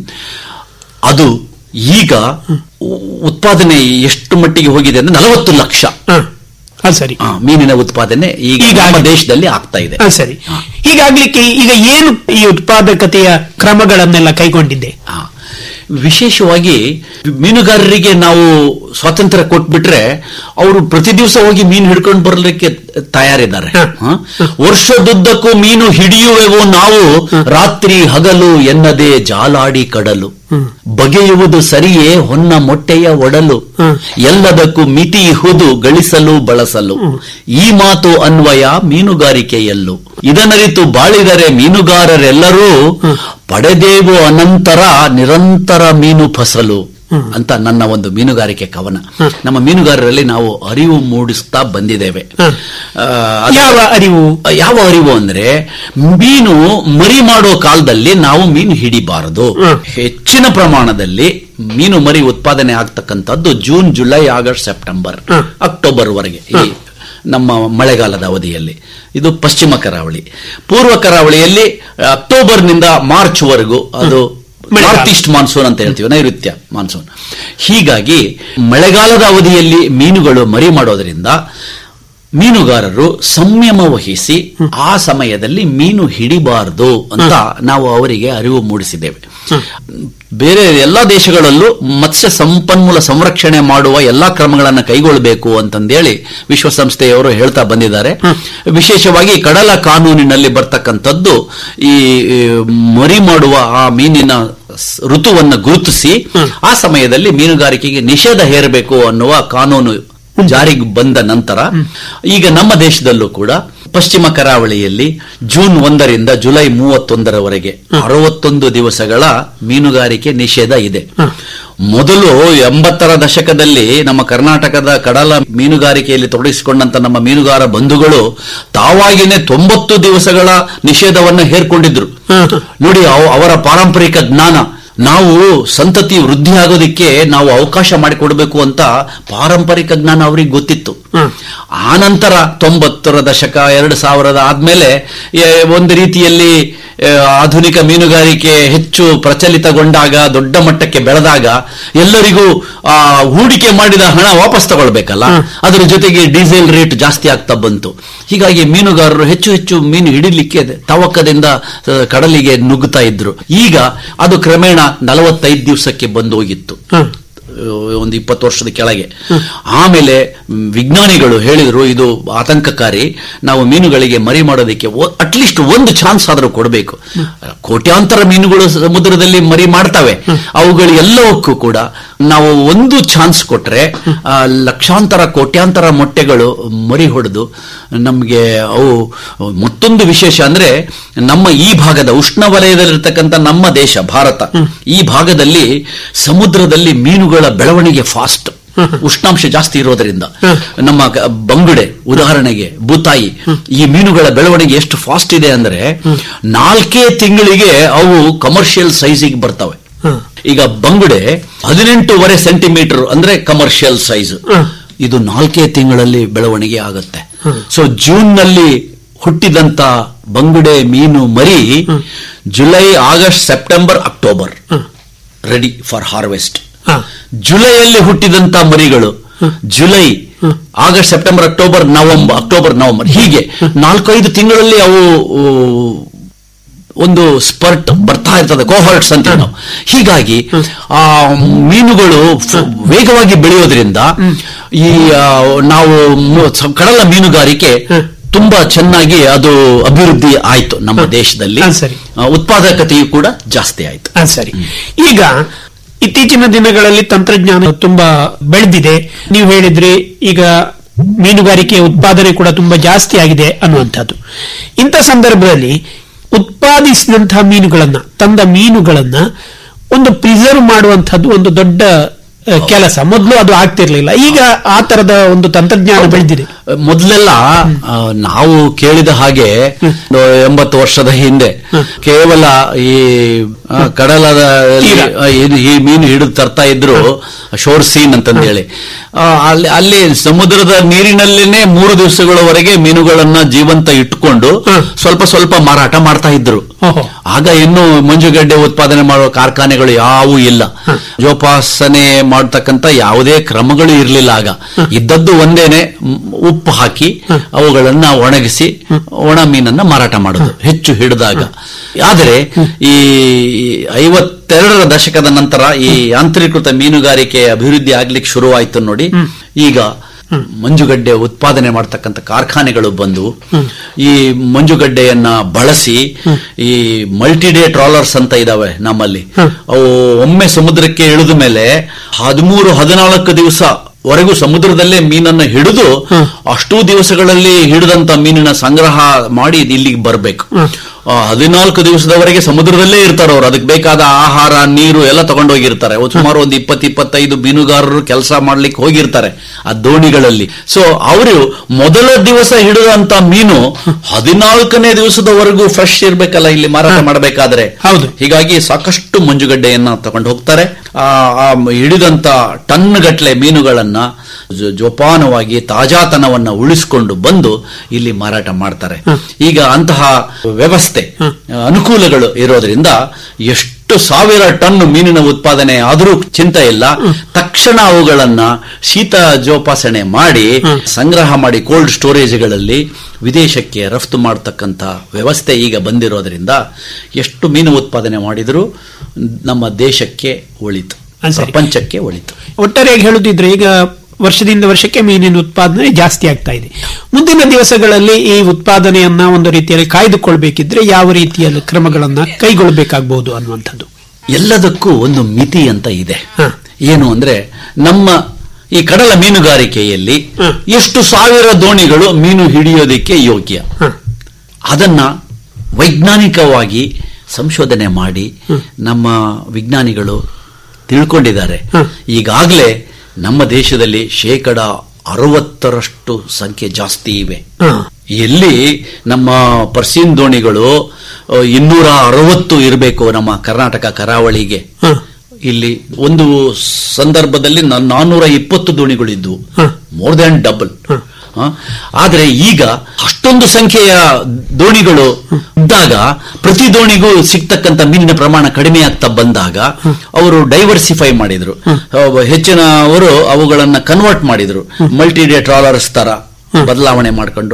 ಅದು ಈಗ ಉ- ಉತ್ಪಾದನೆ ಎಷ್ಟು ಮಟ್ಟಿಗೆ ಹೋಗಿದೆ ಅಂದ್ರೆ ನಲವತ್ತು ಲಕ್ಷ ಹ. ಅದು ಸರಿ ಆ, ಮೀನಿನ ಉತ್ಪಾದನೆ ಈಗ ಈಗ ನಮ್ಮ ಆಗಿದೆ. ದೇಶದಲ್ಲಿ ಆಗ್ತಾ ಇದೆ ಆ, ಸರಿ ಹೀಗಾಗ್ಲಿಕ್ಕೆ ಈಗ ಏನು ಈ ಉತ್ಪಾದಕತೆಯ ಕ್ರಮಗಳನ್ನೆಲ್ಲ ಕೈಗೊಂಡಿದೆ ಆ, ವಿಶೇಷವಾಗಿ ಮೀನುಗಾರರಿಗೆ ನಾವು ಸ್ವಾತಂತ್ರ್ಯ ಕೊಟ್ಬಿಟ್ರೆ ಅವರು ಪ್ರತಿ ದಿವಸ ಹೋಗಿ ಮೀನು ಹಿಡ್ಕೊಂಡು ಬರಲಿಕ್ಕೆ ತಯಾರಿದ್ದಾರೆ ಹ. ಹ? ವರ್ಷದುದ್ದಕ್ಕೂ ಮೀನು ಹಿಡಿಯುವೆವು ನಾವು ರಾತ್ರಿ ಹಗಲು ಎನ್ನದೆ ಜಾಲಾಡಿ ಕಡಲು ಬಗೆಯುವುದು ಸರಿಯೇ ಹೊನ್ನ ಮೊಟ್ಟೆಯ ಒಡಲು ಹ್ಮ್. ಎಲ್ಲದಕ್ಕೂ ಮಿತಿ ಹುದು ಗಳಿಸಲು ಬಳಸಲು ಈ ಮಾತು ಅನ್ವಯ ಮೀನುಗಾರಿಕೆಯಲ್ಲೂ ಇದನರಿತು ಬಾಳಿದರೆ ಮೀನುಗಾರರೆಲ್ಲರೂ ಪಡೆದೇವು ಅನಂತರ ನಿರಂತರ ಮೀನು ಫಸಲು ಅಂತ ನನ್ನ ಒಂದು ಮೀನುಗಾರಿಕೆ ಕವನ ನಮ್ಮ ಮೀನುಗಾರರಲ್ಲಿ ನಾವು ಅರಿವು ಮೂಡಿಸ್ತಾ ಬಂದಿದ್ದೇವೆ ಹ್ಮ್. ಆ, ಅದು- ಯಾವ ಅರಿವು ಯಾವ ಅರಿವು ಅಂದ್ರೆ ಮೀನು ಮರಿ ಮಾಡೋ ಕಾಲದಲ್ಲಿ ನಾವು ಮೀನು ಹಿಡಿಬಾರದು ಹ್ಮ್. ಹೆಚ್ಚಿನ ಪ್ರಮಾಣದಲ್ಲಿ ಮೀನು ಮರಿ ಉತ್ಪಾದನೆ ಆಗ್ತಕ್ಕಂಥದ್ದು ಜೂನ್ ಜುಲೈ ಆಗಸ್ಟ್ ಸೆಪ್ಟೆಂಬರ್ ಹ್ಮ್. ಅಕ್ಟೋಬರ್ ವರೆಗೆ ಈ ನಮ್ಮ ಮಳೆಗಾಲದ ಅವಧಿಯಲ್ಲಿ ಇದು ಪಶ್ಚಿಮ ಕರಾವಳಿ ಪೂರ್ವ ಕರಾವಳಿಯಲ್ಲಿ ಅಕ್ಟೋಬರ್ನಿಂದ ಮಾರ್ಚ್ ವರೆಗೂ ಅದು ಮಳೆಗಾಲ. ನಾರ್ತ್ ಈಸ್ಟ್ ಮಾನ್ಸೂನ್ ಅಂತ ಹೇಳ್ತೀವಿ ನೈಋತ್ಯ ಮಾನ್ಸೂನ್ ಹೀಗಾಗಿ ಮಳೆಗಾಲದ ಅವಧಿಯಲ್ಲಿ ಮೀನುಗಳು ಮರಿ ಮಾಡೋದ್ರಿಂದ ಮೀನುಗಾರರು ಸಂಯಮ ವಹಿಸಿ ಆ ಸಮಯದಲ್ಲಿ ಮೀನು ಹಿಡಿಬಾರದು ಅಂತ ನಾವು ಅವರಿಗೆ ಅರಿವು ಮೂಡಿಸಿದ್ದೇವೆ ಬೇರೆ ಎಲ್ಲಾ ದೇಶಗಳಲ್ಲೂ ಮತ್ಸ್ಯ ಸಂಪನ್ಮೂಲ ಸಂರಕ್ಷಣೆ ಮಾಡುವ ಎಲ್ಲಾ ಕ್ರಮಗಳನ್ನು ಕೈಗೊಳ್ಳಬೇಕು ಅಂತಂದೇಳಿ ವಿಶ್ವಸಂಸ್ಥೆಯವರು ಹೇಳ್ತಾ ಬಂದಿದ್ದಾರೆ ವಿಶೇಷವಾಗಿ ಕಡಲ ಕಾನೂನಿನಲ್ಲಿ ಬರ್ತಕ್ಕಂಥದ್ದು ಈ ಈ ಮರಿ ಮಾಡುವ ಆ ಮೀನಿನ ಸ್- ಋತುವನ್ನು ಗುರುತಿಸಿ ಆ ಸಮಯದಲ್ಲಿ ಮೀನುಗಾರಿಕೆಗೆ ನಿಷೇಧ ಹೇರಬೇಕು ಅನ್ನುವ ಕಾನೂನು ಜಾರಿಗೆ ಬಂದ ನಂತರ ಈಗ ನಮ್ಮ ದೇಶದಲ್ಲೂ ಕೂಡ ಪಶ್ಚಿಮ ಕರಾವಳಿಯಲ್ಲಿ ಜೂನ್ ಒಂದರಿಂದ ಜುಲೈ ಮೂವತ್ತೊಂದರವರೆಗೆ ಅರವತ್ತೊಂದು ದಿವಸಗಳ ಮೀನುಗಾರಿಕೆ ನಿಷೇಧ ಇದೆ ಮೊದಲು ಎಂಬತ್ತರ ದಶಕದಲ್ಲಿ ನಮ್ಮ ಕರ್ನಾಟಕದ ಕಡಲ ಮೀನುಗಾರಿಕೆಯಲ್ಲಿ ತೊಡಗಿಸಿಕೊಂಡಂತ ನಮ್ಮ ಮೀನುಗಾರ ಬಂಧುಗಳು ತಾವಾಗಿನೇ ತೊಂಬತ್ತು ದಿವಸಗಳ ನಿಷೇಧವನ್ನು ಹೇರ್ಕೊಂಡಿದ್ರು ನೋಡಿ ಅವ- ಅವರ ಪಾರಂಪರಿಕ ಜ್ಞಾನ ನಾವು ಸಂತತಿ ವೃದ್ಧಿ ಆಗೋದಕ್ಕೆ ನಾವು ಅವಕಾಶ ಮಾಡಿಕೊಡ್ಬೇಕು ಅಂತ ಪಾರಂಪರಿಕ ಜ್ಞಾನ ಅವ್ರಿಗೆ ಗೊತ್ತಿತ್ತು ಆ ನಂತರ ತೊಂಬತ್ತರ ದಶಕ ಎರಡು ಸಾವಿರದ ಆದ್ಮೇಲೆ ಎ, ಒಂದು ರೀತಿಯಲ್ಲಿ ಎ, ಆಧುನಿಕ ಮೀನುಗಾರಿಕೆ ಹೆಚ್ಚು ಪ್ರಚಲಿತಗೊಂಡಾಗ ದೊಡ್ಡ ಮಟ್ಟಕ್ಕೆ ಬೆಳೆದಾಗ ಎಲ್ಲರಿಗೂ ಆ ಹೂಡಿಕೆ ಮಾಡಿದ ಹಣ ವಾಪಸ್ ತಗೊಳ್ಬೇಕಲ್ಲ ಅದರ ಜೊತೆಗೆ ಡೀಸೆಲ್ ರೇಟ್ ಜಾಸ್ತಿ ಆಗ್ತಾ ಬಂತು ಹೀಗಾಗಿ ಮೀನುಗಾರರು ಹೆಚ್ಚು ಹೆಚ್ಚು ಮೀನು ಹಿಡಿಲಿಕ್ಕೆ ತವಕದಿಂದ ಆ, ಕಡಲಿಗೆ ನುಗ್ಗುತ್ತಾ ಇದ್ರು ಈಗ ಅದು ಕ್ರಮೇಣ ನಲವತ್ತೈದು ದಿವಸಕ್ಕೆ ಬಂದು ಹೋಗಿತ್ತು ಹ. ಒಂದು ಇಪ್ಪತ್ತು ವರ್ಷದ ಕೆಳಗೆ ಆಮೇಲೆ ಮ್, ವಿಜ್ಞಾನಿಗಳು ಹೇಳಿದ್ರು ಇದು ಆತಂಕಕಾರಿ ನಾವು ಮೀನುಗಳಿಗೆ ಮರಿ ಮಾಡೋದಕ್ಕೆ ಅಟ್ಲೀಸ್ಟ್ ಒಂದು ಚಾನ್ಸ್ ಆದರೂ ಕೊಡಬೇಕು ಕೋಟ್ಯಾಂತರ ಮೀನುಗಳು ಸಮುದ್ರದಲ್ಲಿ ಮರಿ ಮಾಡ್ತವೆ ಅವುಗಳು ಎಲ್ಲವಕ್ಕೂ ಕೂಡ ನಾವು ಒಂದು ಚಾನ್ಸ್ ಕೊಟ್ರೆ ಆ, ಲಕ್ಷಾಂತರ ಕೋಟ್ಯಾಂತರ ಮೊಟ್ಟೆಗಳು ಮರಿ ಹೊಡೆದು ನಮಗೆ ಅವು ಮತ್ತೊಂದು ವಿಶೇಷ ಅಂದ್ರೆ ನಮ್ಮ ಈ ಭಾಗದ ಉಷ್ಣವಲಯದಲ್ಲಿರ್ತಕ್ಕಂಥ ನಮ್ಮ ದೇಶ ಭಾರತ ಈ ಭಾಗದಲ್ಲಿ ಸಮುದ್ರದಲ್ಲಿ ಮೀನುಗಳ ಬೆಳವಣಿಗೆ ಫಾಸ್ಟ್ ಉಷ್ಣಾಂಶ ಜಾಸ್ತಿ ಇರೋದರಿಂದ ನಮ್ಮ ಗ- ಬಂಗುಡೆ ಉದಾಹರಣೆಗೆ ಬೂತಾಯಿ ಈ ಮೀನುಗಳ ಬೆಳವಣಿಗೆ ಎಷ್ಟು ಫಾಸ್ಟ್ ಇದೆ ಅಂದ್ರೆ ನಾಲ್ಕೇ ತಿಂಗಳಿಗೆ ಅವು ಕಮರ್ಷಿಯಲ್ ಸೈಜಿಗೆ ಬರ್ತವೆ ಹ. ಈಗ ಬಂಗುಡೆ ಹದಿನೆಂಟೂವರೆ ಸೆಂಟಿಮೀಟರ್ ಅಂದ್ರೆ ಕಮರ್ಷಿಯಲ್ ಸೈಜ್ ಹ. ಇದು ನಾಲ್ಕೇ ತಿಂಗಳಲ್ಲಿ ಬೆಳವಣಿಗೆ ಆಗುತ್ತೆ ಸೊ ಜೂನ್ ನಲ್ಲಿ ಹುಟ್ಟಿದಂತ ಬಂಗುಡೆ ಮೀನು ಮರಿ July August September October ready for harvest ಹ. ಜುಲೈಯಲ್ಲಿ ಹುಟ್ಟಿದಂತ ಮರಿಗಳು July August September October November October November ಹೀಗೆ ನಾಲ್ಕೈದು ತಿಂಗಳಲ್ಲಿ ಅವು ಊ, ಒಂದು ಸ್ಪರ್ಟ್ ಬರ್ತಾ ಇರ್ತದೆ ಕೋಹರ್ಟ್ಸ್ ಅಂತೀವಿ ನಾವು ಹೀಗಾಗಿ ಆ ಮೀನುಗಳು ಫ- ವೇಗವಾಗಿ ಬೆಳೆಯೋದ್ರಿಂದ ಈ ಆ, ನಾವು ಮು- ಸ- ಕಡಲ ಮೀನುಗಾರಿಕೆ ತುಂಬಾ ಚೆನ್ನಾಗಿ ಅದು ಅಭಿವೃದ್ಧಿ ಆಯ್ತು ನಮ್ಮ ದೇಶದಲ್ಲಿ ಹಾ, ಸರಿ. ಆ, ಉತ್ಪಾದಕತೆಯು ಕೂಡ ಜಾಸ್ತಿ ಆಯ್ತು ಆ, ಸರಿ ಈಗ ಇತ್ತೀಚಿನ ದಿನಗಳಲ್ಲಿ ತಂತ್ರಜ್ಞಾನ ತುಂಬಾ ಬೆಳೆದಿದೆ ನೀವು ಹೇಳಿದ್ರಿ ಈಗ ಮೀನುಗಾರಿಕೆ ಉತ್ಪಾದನೆ ಕೂಡ ತುಂಬಾ ಜಾಸ್ತಿ ಆಗಿದೆ ಅನ್ನುವಂಥದ್ದು ಇಂಥ ಸಂದರ್ಭದಲ್ಲಿ ಉತ್ಪಾದಿಸಿದಂತಹ ಮೀನುಗಳನ್ನ ತಂದ ಮೀನುಗಳನ್ನ ಒಂದು ಪ್ರಿಸರ್ವ್ ಮಾಡುವಂತಹದ್ದು ಒಂದು ದೊಡ್ಡ ಆ, ಕೆಲಸ ಮೊದಲು ಅದು ಆಗ್ತಿರ್ಲಿಲ್ಲ ಈಗ ಆ ತರದ ಒಂದು ತಂತ್ರಜ್ಞಾನ ಬೆಳೆದಿದೆ ಮೊದಲೆಲ್ಲ ಆ, ನಾವು ಕೇಳಿದ ಹಾಗೆ ಒಂದು ಎಂಬತ್ತು ವರ್ಷದ ಹಿಂದೆ ಕೇವಲ ಈ ಆ, ಕಡಲದ ತೀರ. ಆ, ಇದು ಈ ಮೀನು ಹಿಡಿದು ತರ್ತಾ ಇದ್ರು ಶೋರ್ ಸೀನ್ ಅಂತಂದೇಳಿ ಆ, ಅಲ್ಲಿ ಅಲ್ಲಿ ಸಮುದ್ರದ ನೀರಿನಲ್ಲೇನೆ ಮೂರು ದಿವಸಗಳವರೆಗೆ ಮೀನುಗಳನ್ನ ಜೀವಂತ ಇಟ್ಟುಕೊಂಡು ಹ. ಸ್ವಲ್ಪ ಸ್ವಲ್ಪ ಮಾರಾಟ ಮಾಡ್ತಾ ಇದ್ರು ಓಹೋ. ಆಗ ಇನ್ನು ಮಂಜುಗಡ್ಡೆ ಉತ್ಪಾದನೆ ಮಾಡುವ ಕಾರ್ಖಾನೆಗಳು ಯಾವೂ ಇಲ್ಲ ಜೋಪಾಸನೆ ಮಾಡತಕ್ಕಂತ ಯಾವುದೇ ಕ್ರಮಗಳು ಇರಲಿಲ್ಲ ಆಗ ಇದ್ದದ್ದು ಒಂದೇನೆ ಮ್, ಉಪ್ಪು ಹಾಕಿ ಅವುಗಳನ್ನ ಒಣಗಿಸಿ ಒಣ ಮೀನನ್ನ ಮಾರಾಟ ಮಾಡೋದು ಹೆಚ್ಚು ಹಿಡಿದಾಗ ಆದರೆ ಈ ಐವತ್ತೆರಡರ ದಶಕದ ನಂತರ ಈ ಯಾಂತ್ರೀಕೃತ ಮೀನುಗಾರಿಕೆ ಅಭಿವೃದ್ಧಿ ಆಗ್ಲಿಕ್ಕೆ ಶುರುವಾಯಿತು ನೋಡಿ ಈಗ ಮಂಜುಗಡ್ಡೆ ಉತ್ಪಾದನೆ ಮಾಡತಕ್ಕಂಥ ಕಾರ್ಖಾನೆಗಳು ಬಂದು ಈ ಮಂಜುಗಡ್ಡೆಯನ್ನ ಬಳಸಿ ಈ ಮಲ್ಟಿಡೇ ಟ್ರಾಲರ್ಸ್ ಅಂತ ಇದಾವೆ ನಮ್ಮಲ್ಲಿ ಅವು ಒಮ್ಮೆ ಸಮುದ್ರಕ್ಕೆ ಇಳಿದ ಮೇಲೆ ಹದಿಮೂರು ಹದಿನಾಲ್ಕು ದಿವಸ ವರೆಗೂ ಸಮುದ್ರದಲ್ಲೇ ಮೀನನ್ನು ಹಿಡಿದು ಅಷ್ಟೂ ದಿವಸಗಳಲ್ಲಿ ಹಿಡಿದಂತ ಮೀನಿನ ಸಂಗ್ರಹ ಮಾಡಿ ಇಲ್ಲಿಗೆ ಬರಬೇಕು ಹದಿನಾಲ್ಕು ದಿವಸದವರೆಗೆ ಸಮುದ್ರದಲ್ಲೇ ಇರ್ತಾರೆ ಅವರು ಅದಕ್ಕೆ ಬೇಕಾದ ಆಹಾರ ನೀರು ಎಲ್ಲ ತಗೊಂಡೋಗಿರ್ತಾರೆ ಅವ್ರು ಸುಮಾರು ಒಂದು ಇಪ್ಪತ್ತು ಇಪ್ಪತ್ತೈದು ಮೀನುಗಾರರು ಕೆಲಸ ಮಾಡ್ಲಿಕ್ಕೆ ಹೋಗಿರ್ತಾರೆ ಆ ದೋಣಿಗಳಲ್ಲಿ ಸೊ ಅವರು ಮೊದಲ ದಿವಸ ಹಿಡಿದಂತ ಮೀನು ಹದಿನಾಲ್ಕನೇ ದಿವಸದವರೆಗೂ ಫ್ರೆಶ್ ಇರ್ಬೇಕಲ್ಲ ಇಲ್ಲಿ ಮಾರಾಟ ಮಾಡಬೇಕಾದ್ರೆ ಹೌದು. ಹೀಗಾಗಿ ಸಾಕಷ್ಟು ಮಂಜುಗಡ್ಡೆಯನ್ನ ತಗೊಂಡು ಹೋಗ್ತಾರೆ ಆ ಆ ಹಿಡಿದಂತ ಟನ್ ಗಟ್ಲೆ ಮೀನುಗಳನ್ನ ಜ- ಜೋಪಾನವಾಗಿ ತಾಜಾತನವನ್ನ ಉಳಿಸಿಕೊಂಡು ಬಂದು ಇಲ್ಲಿ ಮಾರಾಟ ಮಾಡ್ತಾರೆ ಈಗ ಅಂತಹ ವ್ಯವಸ್ಥೆ ಅನುಕೂಲಗಳು ಇರೋದ್ರಿಂದ ಎಷ್ಟು ಸಾವಿರ ಟನ್ ಮೀನಿನ ಉತ್ಪಾದನೆ ಆದರೂ ಚಿಂತೆ ಇಲ್ಲ ತಕ್ಷಣ ಅವುಗಳನ್ನ ಶೀತ ಜೋಪಾಸನೆ ಮಾಡಿ ಸಂಗ್ರಹ ಮಾಡಿ ಕೋಲ್ಡ್ ಸ್ಟೋರೇಜ್ಗಳಲ್ಲಿ ವಿದೇಶಕ್ಕೆ ರಫ್ತು ಮಾಡತಕ್ಕಂತ ವ್ಯವಸ್ಥೆ ಈಗ ಬಂದಿರೋದ್ರಿಂದ ಎಷ್ಟು ಮೀನು ಉತ್ಪಾದನೆ ಮಾಡಿದರೂ ನಮ್ಮ ದೇಶಕ್ಕೆ ಒಳಿತು ಹಾ, ಸರಿ. ಪ್ರಪಂಚಕ್ಕೆ ಒಳಿತು ಒಟ್ಟಾರೆಯಾಗಿ ಹೇಳುದಿದ್ರೆ ಈಗ ವರ್ಷದಿಂದ ವರ್ಷಕ್ಕೆ ಮೀನಿನ ಉತ್ಪಾದನೆ ಜಾಸ್ತಿ ಆಗ್ತಾ ಇದೆ ಮುಂದಿನ ದಿವಸಗಳಲ್ಲಿ ಈ ಉತ್ಪಾದನೆಯನ್ನ ಒಂದು ರೀತಿಯಲ್ಲಿ ಕಾಯ್ದುಕೊಳ್ಬೇಕಿದ್ರೆ ಯಾವ ರೀತಿಯ ಕ್ರಮಗಳನ್ನ ಕೈಗೊಳ್ಳಬೇಕಾಗಬಹುದು ಅನ್ನುವಂಥದ್ದು ಎಲ್ಲದಕ್ಕೂ ಒಂದು ಮಿತಿ ಅಂತ ಇದೆ ಹ. ಏನು ಅಂದ್ರೆ ನಮ್ಮ ಈ ಕಡಲ ಮೀನುಗಾರಿಕೆಯಲ್ಲಿ ಹ. ಎಷ್ಟು ಸಾವಿರ ದೋಣಿಗಳು ಮೀನು ಹಿಡಿಯೋದಕ್ಕೆ ಯೋಗ್ಯ ಹ. ಅದನ್ನ ವೈಜ್ಞಾನಿಕವಾಗಿ ಸಂಶೋಧನೆ ಮಾಡಿ ನಮ್ಮ ವಿಜ್ಞಾನಿಗಳು ತಿಳ್ಕೊಂಡಿದ್ದಾರೆ ಹ. ಈಗಾಗಲೇ ನಮ್ಮ ದೇಶದಲ್ಲಿ ಶೇಕಡ ಅರವತ್ತರಷ್ಟು ಸಂಖ್ಯೆ ಜಾಸ್ತಿ ಇವೆ ಹ. ಎಲ್ಲಿ ನಮ್ಮ ಪರ್ಸೀನ್ ದೋಣಿಗಳು ಅ, ಇನ್ನೂರ ಅರವತ್ತು ಇರಬೇಕು ನಮ್ಮ ಕರ್ನಾಟಕ ಕರಾವಳಿಗೆ ಹ. ಇಲ್ಲಿ ಒಂದು ಸಂದರ್ಭದಲ್ಲಿ ನಾ- ನಾನ್ನೂರ ಇಪ್ಪತ್ತು ದೋಣಿಗಳಿದ್ವು ಹ. ಮೋರ್ ದ್ಯಾನ್ ಡಬಲ್ ಆದರೆ ಈಗ ಅಷ್ಟೊಂದು ಸಂಖ್ಯೆಯ ದೋಣಿಗಳು ಇದ್ದಾಗ ಪ್ರತಿ ದೋಣಿಗೂ ಸಿಗ್ತಕ್ಕಂಥ ಮೀನಿನ ಪ್ರಮಾಣ ಕಡಿಮೆ ಆಗ್ತಾ ಬಂದಾಗ ಅವರು ಡೈವರ್ಸಿಫೈ ಮಾಡಿದ್ರು ಅಹ್, ಹೆಚ್ಚಿನವರು ಅವುಗಳನ್ನ ಕನ್ವರ್ಟ್ ಮಾಡಿದ್ರು ಮಲ್ಟಿಡೇ ಟ್ರಾಲರ್ಸ್ ತರ ಬದಲಾವಣೆ ಮಾಡಿಕೊಂಡು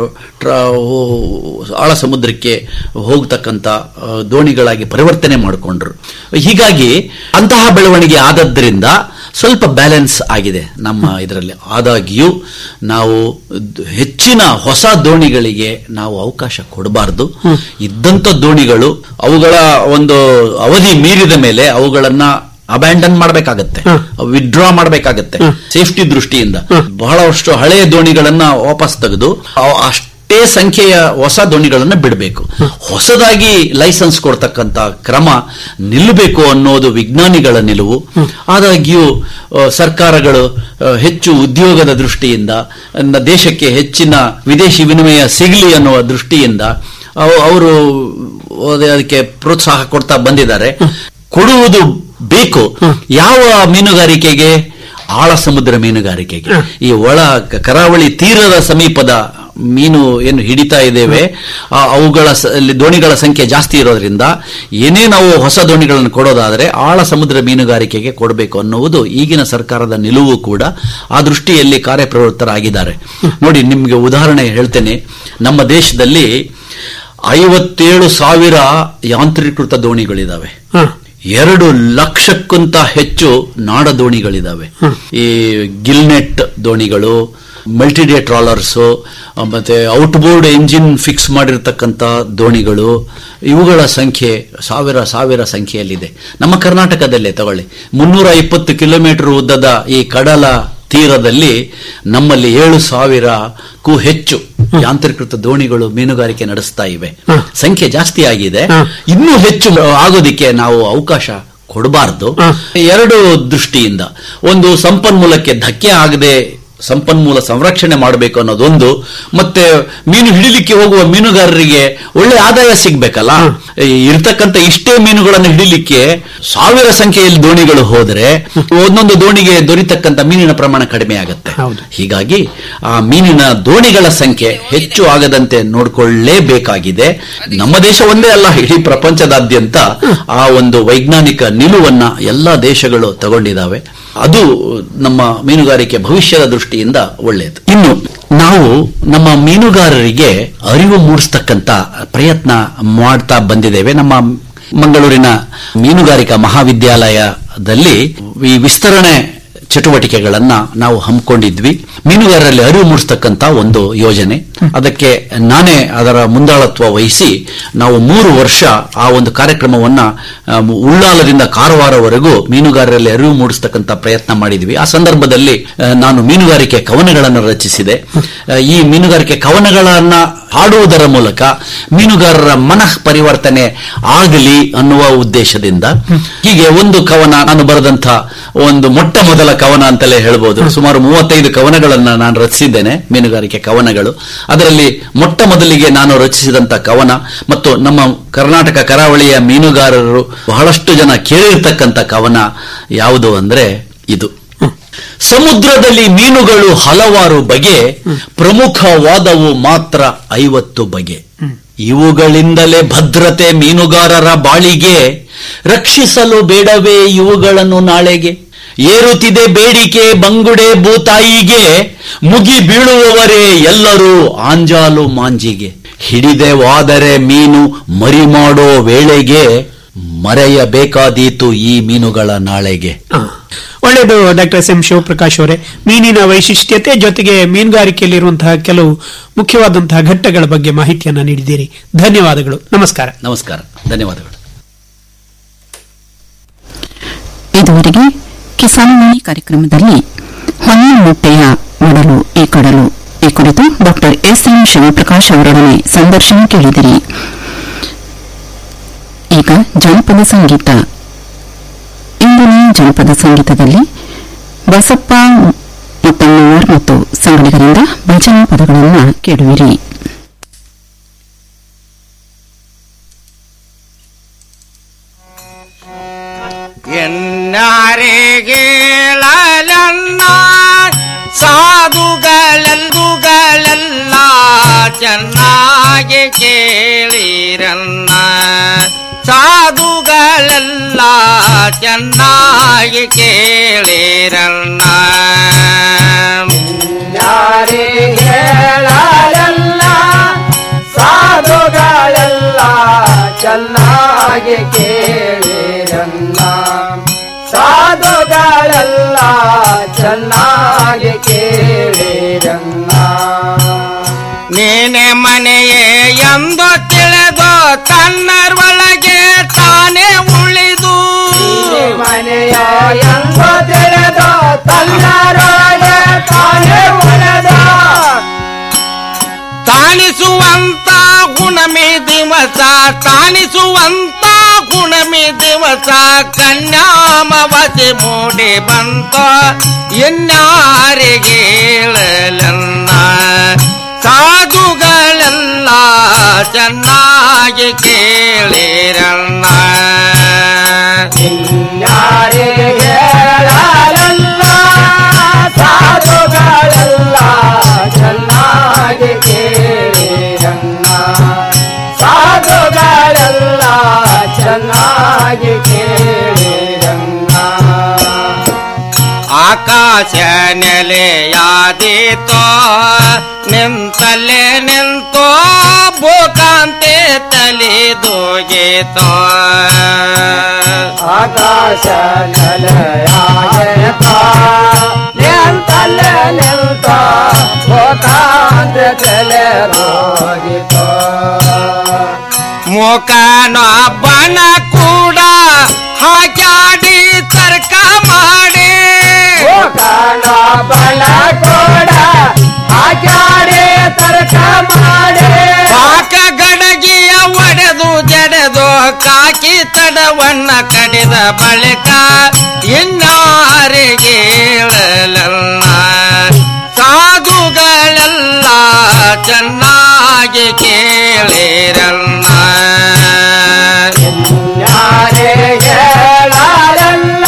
ಆಳ ಸಮುದ್ರಕ್ಕೆ ಹೋಗ್ತಕ್ಕಂಥ ಆ, ದೋಣಿಗಳಾಗಿ ಪರಿವರ್ತನೆ ಮಾಡಿಕೊಂಡ್ರು ಹೀಗಾಗಿ ಅಂತಹ ಬೆಳವಣಿಗೆ ಆದದ್ರಿಂದ ಸ್ವಲ್ಪ ಬ್ಯಾಲೆನ್ಸ್ ಆಗಿದೆ ನಮ್ಮ ಇದರಲ್ಲಿ ಆದಾಗ್ಯೂ ನಾವು ದ್- ಹೆಚ್ಚಿನ ಹೊಸ ದೋಣಿಗಳಿಗೆ ನಾವು ಅವಕಾಶ ಕೊಡಬಾರದು ಇದ್ದಂತ ದೋಣಿಗಳು ಅವುಗಳ ಒಂದು ಅವಧಿ ಮೀರಿದ ಮೇಲೆ ಅವುಗಳನ್ನ ಅಬ್ಯಾಂಡನ್ ಮಾಡಬೇಕಾಗತ್ತೆ ವಿಡ್ರಾ ಮಾಡಬೇಕಾಗತ್ತೆ ಸೇಫ್ಟಿ ದೃಷ್ಟಿಯಿಂದ ಬಹಳಷ್ಟು ಹಳೆಯ ದೋಣಿಗಳನ್ನ ವಾಪಸ್ ತೆಗೆದು ಅವ್- ಅಷ್ಟು ಅಷ್ಟೇ ಸಂಖ್ಯೆಯ ಹೊಸ ದೋಣಿಗಳನ್ನು ಬಿಡಬೇಕು ಹೊಸದಾಗಿ ಲೈಸೆನ್ಸ್ ಕೊಡ್ತಕ್ಕಂತ ಕ್ರಮ ನಿಲ್ಲಬೇಕು ಅನ್ನೋದು ವಿಜ್ಞಾನಿಗಳ ನಿಲುವು ಆದಾಗ್ಯೂ ಆ, ಸರ್ಕಾರಗಳು ಆ, ಹೆಚ್ಚು ಉದ್ಯೋಗದ ದೃಷ್ಟಿಯಿಂದ ನ- ದೇಶಕ್ಕೆ ಹೆಚ್ಚಿನ ವಿದೇಶಿ ವಿನಿಮಯ ಸಿಗಲಿ ಅನ್ನುವ ದೃಷ್ಟಿಯಿಂದ ಅವ- ಅವರು ಅದಕ್ಕೆ ಪ್ರೋತ್ಸಾಹ ಕೊಡ್ತಾ ಬಂದಿದ್ದಾರೆ ಕೊಡುವುದು ಬೇಕು ಯಾವ ಮೀನುಗಾರಿಕೆಗೆ ಆಳ ಸಮುದ್ರ ಮೀನುಗಾರಿಕೆಗೆ ಈ ಒಳ ಕ- ಕರಾವಳಿ ತೀರದ ಸಮೀಪದ ಮೀನು ಏನು ಹಿಡಿತಾ ಇದ್ದೇವೆ ಆ, ಅವುಗಳ ಸ- ಅಲ್ಲಿ ದೋಣಿಗಳ ಸಂಖ್ಯೆ ಜಾಸ್ತಿ ಇರೋದ್ರಿಂದ ಏನೇ ನಾವು ಹೊಸ ದೋಣಿಗಳನ್ನು ಕೊಡೋದಾದರೆ ಆಳ ಸಮುದ್ರ ಮೀನುಗಾರಿಕೆಗೆ ಕೊಡಬೇಕು ಅನ್ನುವುದು ಈಗಿನ ಸರ್ಕಾರದ ನಿಲುವು ಕೂಡ ಆ ದೃಷ್ಟಿಯಲ್ಲಿ ಕಾರ್ಯಪ್ರವೃತ್ತರಾಗಿದ್ದಾರೆ ನೋಡಿ ನಿಮಗೆ ಉದಾಹರಣೆ ಹೇಳ್ತೇನೆ ನಮ್ಮ ದೇಶದಲ್ಲಿ ಐವತ್ತೇಳು ಸಾವಿರ ಯಾಂತ್ರೀಕೃತ ದೋಣಿಗಳಿದಾವೆ ಹ. ಎರಡು ಲಕ್ಷಕ್ಕಿಂತ ಹೆಚ್ಚು ನಾಡ ದೋಣಿಗಳಿದಾವೆ ಈ ಗಿಲ್ನೆಟ್ ದೋಣಿಗಳು ಮಲ್ಟಿಡೇ ಟ್ರಾಲರ್ಸ್ ಮತ್ತೆ ಔಟ್ಬೋರ್ಡ್ ಎಂಜಿನ್ ಫಿಕ್ಸ್ ಮಾಡಿರ್ತಕ್ಕಂಥ ದೋಣಿಗಳು ಇವುಗಳ ಸಂಖ್ಯೆ ಸಾವಿರ ಸಾವಿರ ಸಂಖ್ಯೆಯಲ್ಲಿದೆ ನಮ್ಮ ಕರ್ನಾಟಕದಲ್ಲೇ ತಗೊಳ್ಳಿ ಮುನ್ನೂರ ಇಪ್ಪತ್ತು ಕಿಲೋಮೀಟರ್ ಉದ್ದದ ಈ ಕಡಲ ತೀರದಲ್ಲಿ ನಮ್ಮಲ್ಲಿ ಏಳು ಸಾವಿರಕ್ಕೂ ಹೆಚ್ಚು ಯಾಂತ್ರೀಕೃತ ದೋಣಿಗಳು ಮೀನುಗಾರಿಕೆ ನಡೆಸ್ತಾ ಇವೆ ಸಂಖ್ಯೆ ಜಾಸ್ತಿ ಆಗಿದೆ ಹ. ಇನ್ನೂ ಹೆಚ್ಚು ಆಗೋದಿಕ್ಕೆ ನಾವು ಅವಕಾಶ ಕೊಡಬಾರದು ಹ. ಎರಡು ದೃಷ್ಟಿಯಿಂದ ಒಂದು ಸಂಪನ್ಮೂಲಕ್ಕೆ ಧಕ್ಕೆ ಆಗದೆ ಸಂಪನ್ಮೂಲ ಸಂರಕ್ಷಣೆ ಮಾಡಬೇಕು ಅನ್ನೋದೊಂದು ಮತ್ತೆ ಮೀನು ಹಿಡಿಲಿಕ್ಕೆ ಹೋಗುವ ಮೀನುಗಾರರಿಗೆ ಒಳ್ಳೆ ಆದಾಯ ಸಿಗ್ಬೇಕಲ್ಲ ಈ ಇರ್ತಕ್ಕಂಥ ಇಷ್ಟೇ ಮೀನುಗಳನ್ನು ಹಿಡಿಲಿಕ್ಕೆ ಸಾವಿರ ಸಂಖ್ಯೆಯಲ್ಲಿ ದೋಣಿಗಳು ಹೋದರೆ ಒಂದೊಂದು ದೋಣಿಗೆ ದೊರೀತಕ್ಕಂಥ ಮೀನಿನ ಪ್ರಮಾಣ ಕಡಿಮೆ ಆಗುತ್ತೆ ಹೌದು. ಹೀಗಾಗಿ ಆ ಮೀನಿನ ದೋಣಿಗಳ ಸಂಖ್ಯೆ ಹೆಚ್ಚು ಆಗದಂತೆ ನೋಡಿಕೊಳ್ಳಲೇಬೇಕಾಗಿದೆ ನಮ್ಮ ದೇಶ ಒಂದೇ ಅಲ್ಲ ಇಡೀ ಪ್ರಪಂಚದಾದ್ಯಂತ ಆ ಒಂದು ವೈಜ್ಞಾನಿಕ ನಿಲುವನ್ನ ಎಲ್ಲಾ ದೇಶಗಳು ತಗೊಂಡಿದ್ದಾವೆ ಅದು ನಮ್ಮ ಮೀನುಗಾರಿಕೆ ಭವಿಷ್ಯದ ದೃಷ್ಟಿಯಿಂದ ಒಳ್ಳೆಯದು ಇನ್ನು ನಾವು ನಮ್ಮ ಮೀನುಗಾರರಿಗೆ ಅರಿವು ಮೂಡಿಸ್ತಕ್ಕಂತ ಪ್ರಯತ್ನ ಮಾಡ್ತಾ ಬಂದಿದ್ದೇವೆ ನಮ್ಮ ಮಂಗಳೂರಿನ ಮೀನುಗಾರಿಕಾ ಮಹಾವಿದ್ಯಾಲಯದಲ್ಲಿ ಈ ವಿಸ್ತರಣೆ ಚಟುವಟಿಕೆಗಳನ್ನ ನಾವು ಹಮ್ಮಿಕೊಂಡಿದ್ವಿ ಮೀನುಗಾರರಲ್ಲಿ ಅರಿವು ಮೂಡಿಸ್ತಕ್ಕಂತ ಒಂದು ಯೋಜನೆ ಅದಕ್ಕೆ ನಾನೇ ಅದರ ಮುಂದಾಳತ್ವ ವಹಿಸಿ ನಾವು ಮೂರು ವರ್ಷ ಆ ಒಂದು ಕಾರ್ಯಕ್ರಮವನ್ನ ಆ, ಉಳ್ಳಾಲದಿಂದ ಕಾರವಾರವರೆಗೂ ಮೀನುಗಾರರಲ್ಲಿ ಅರಿವು ಮೂಡಿಸ್ತಕ್ಕಂತ ಪ್ರಯತ್ನ ಮಾಡಿದ್ವಿ ಆ ಸಂದರ್ಭದಲ್ಲಿ ಆ, ನಾನು ಮೀನುಗಾರಿಕೆ ಕವನಗಳನ್ನು ರಚಿಸಿದೆ ಆ, ಈ ಮೀನುಗಾರಿಕೆ ಕವನಗಳನ್ನ ಹಾಡುವುದರ ಮೂಲಕ ಮೀನುಗಾರರ ಮನಃ ಪರಿವರ್ತನೆ ಆಗಲಿ ಅನ್ನುವ ಉದ್ದೇಶದಿಂದ ಹೀಗೆ ಒಂದು ಕವನ ನಾನು ಬರೆದಂತ ಒಂದು ಮೊಟ್ಟ ಮೊದಲ ಕವನ ಅಂತಲೇ ಹೇಳ್ಬೋದು ಸುಮಾರು ಮೂವತ್ತೈದು ಕವನಗಳನ್ನ ನಾನು ರಚಿಸಿದ್ದೇನೆ ಮೀನುಗಾರಿಕೆ ಕವನಗಳು ಅದರಲ್ಲಿ ಮೊಟ್ಟ ಮೊದಲಿಗೆ ನಾನು ರಚಿಸಿದಂತ ಕವನ ಮತ್ತು ನಮ್ಮ ಕರ್ನಾಟಕ ಕರಾವಳಿಯ ಮೀನುಗಾರರು ಬಹಳಷ್ಟು ಜನ ಕೇಳಿರ್ತಕ್ಕಂಥ ಕವನ ಯಾವುದು ಅಂದ್ರೆ ಇದು ಸಮುದ್ರದಲ್ಲಿ ಮೀನುಗಳು ಹಲವಾರು ಬಗೆ ಪ್ರಮುಖವಾದವು ಮಾತ್ರ ಐವತ್ತು ಬಗೆ ಇವುಗಳಿಂದಲೇ ಭದ್ರತೆ ಮೀನುಗಾರರ ಬಾಳಿಗೆ ರಕ್ಷಿಸಲು ಬೇಡವೇ ಇವುಗಳನ್ನು ನಾಳೆಗೆ ಏರುತ್ತಿದೆ ಬೇಡಿಕೆ ಬಂಗುಡೆ ಭೂತಾಯಿಗೆ ಮುಗಿ ಬೀಳುವವರೇ ಎಲ್ಲರೂ ಆಂಜಾಲು ಮಾಂಜಿಗೆ ಹಿಡಿದೆವಾದರೆ ಮೀನು ಮರಿ ಮಾಡೋ ವೇಳೆಗೆ ಮರೆಯಬೇಕಾದೀತು ಈ ಮೀನುಗಳ ನಾಳೆಗೆ ಹ. ಒಳ್ಳೆಯದು ಡಾಕ್ಟರ್ ಎಸ್ ಎಂ ಶಿವಪ್ರಕಾಶ್ ಅವರೇ ಮೀನಿನ ವೈಶಿಷ್ಟ್ಯತೆ ಜೊತೆಗೆ ಮೀನುಗಾರಿಕೆಯಲ್ಲಿರುವಂತಹ ಕೆಲವು ಮುಖ್ಯವಾದಂತಹ ಘಟ್ಟಗಳ ಬಗ್ಗೆ ಮಾಹಿತಿಯನ್ನ ನೀಡಿದ್ದೀರಿ ಧನ್ಯವಾದಗಳು ನಮಸ್ಕಾರ ನಮಸ್ಕಾರ ಧನ್ಯವಾದಗಳು ಇದುವರೆಗೆ ಕಿಸಾನವಾಣಿ ಕಾರ್ಯಕ್ರಮದಲ್ಲಿ ಹೊನ್ನ ಮೊಟ್ಟೆಯ ಒಡಲು ಈ ಕಡಲು ಈ ಕುರಿತು ಡಾಕ್ಟರ್ ಎಸ್ ಎಂ ಶಿವಪ್ರಕಾಶ್ ಅವರೊಡನೆ ಸಂದರ್ಶನ ಕೇಳಿದಿರಿ ಈಗ ಜನಪದ ಸಂಗೀತ ಇಂದಿನ ಜನಪದ ಸಂಗೀತದಲ್ಲಿ ಬಸಪ್ಪ ಮುತ್ತಮ್ಮನವರ್ ಮತ್ತು ಸಂಗಡಿಗರಿಂದ ಭಜನಾ ಪದಗಳನ್ನು ಕೇಳುವಿರಿ ಎನ್ನಾರಿಗೇಳಲನ್ನ ಸಾಧುಗಳೆಲ್ಲುಗಳೆಲ್ಲ ಚೆನ್ನಾಗಿ ಕೇಳಿರನ್ನ ಸಾಧುಗಳೆಲ್ಲ ಚೆನ್ನಾಗಿ ಕೇಳಿರನ್ನ ಯಾರಿಗೇಳಲ್ಲ ಸಾಧುಗಳೆಲ್ಲ ಚೆನ್ನಾಗಿ ಕೇಳಿರನ್ನ ಸಾಧುಗಳೆಲ್ಲ ಚೆನ್ನಾಗಿ ಕೇಳಿರನ್ನ ನೀನೆ ಮನೆಯೇ ಎಂದು ತಿಳಿದು ತನ್ನರೊಳಗೆ ತಾನೇ ಉಳಿದು ಮನೆಯ ಎಂಬ ತಿಳಿದ ತನ್ನರೊಳಗೆ ತಾನೇ ಒಳೆದ ತಾನಿಸು ಹುಣಮಿ ದಿವಸ ತಾನಿಸುವಂತ ಹುಣಮಿ ದಿವಸ ಕನ್ಯಾಮವತಿ ಮೂಡಿ ಬಂತ ಎನ್ನಾರಿಗೆ ಹೇಳಲನ್ನ ಸಾಧುಗಳೆಲ್ಲ ಚೆನ್ನಾಗಿ ಕೇಳಿರಣ್ಣ ಯಾರಿಗೆ ಹೇಳಲಲ್ಲ ಸಾಧುಗಳೆಲ್ಲ ಚೆನ್ನಾಗಿ ಕೇಳಿರಣ್ಣ ಸಾಧುಗಳೆಲ್ಲ ಚೆನ್ನಾಗಿ ಕೇಳಿರಣ್ಣ ಆಕಾಶ ನೆಲೆಯಾದೀತೋ ನಿಂತಲ್ಲೇ ನಿಂತೋ ಭೂಕಾಂತಿ ತಲಿದೋಗೀತೋ ಆಕಾಶ ನೆಲೆಯಾಯತ ನಿಂತಲ್ಲ ನಿಂತ ಹೋಕಾಂತ ತಲೆ ರೋಗಿತ ಮುಖನ ಬಣ ಕೂಡ ಹಾಕ್ಯಾಡಿ ತರ್ಕ ಮಾಡಿ ಹೋಕಾನ ಬಣ ಕೋಡ ಹಾಕ್ಯಾಡೆ ತರ್ಕ ಮಾಡೆ ಪಾಕ ಗಡಗಿಯ ಒಡೆದು ಜಡೆದು ಕಾಕಿ ತಡವನ್ನ ಕಡಿದ ಬಳಿಕ ಇನ್ನಾರಿಗೆ ಹೇಳಲಲ್ಲ ಸಾಧುಗಳೆಲ್ಲ ಚೆನ್ನಾಗಿ ಕೇಳಿರಲ್ಲ ಯಾರೇ ಹೇಳಲ್ಲ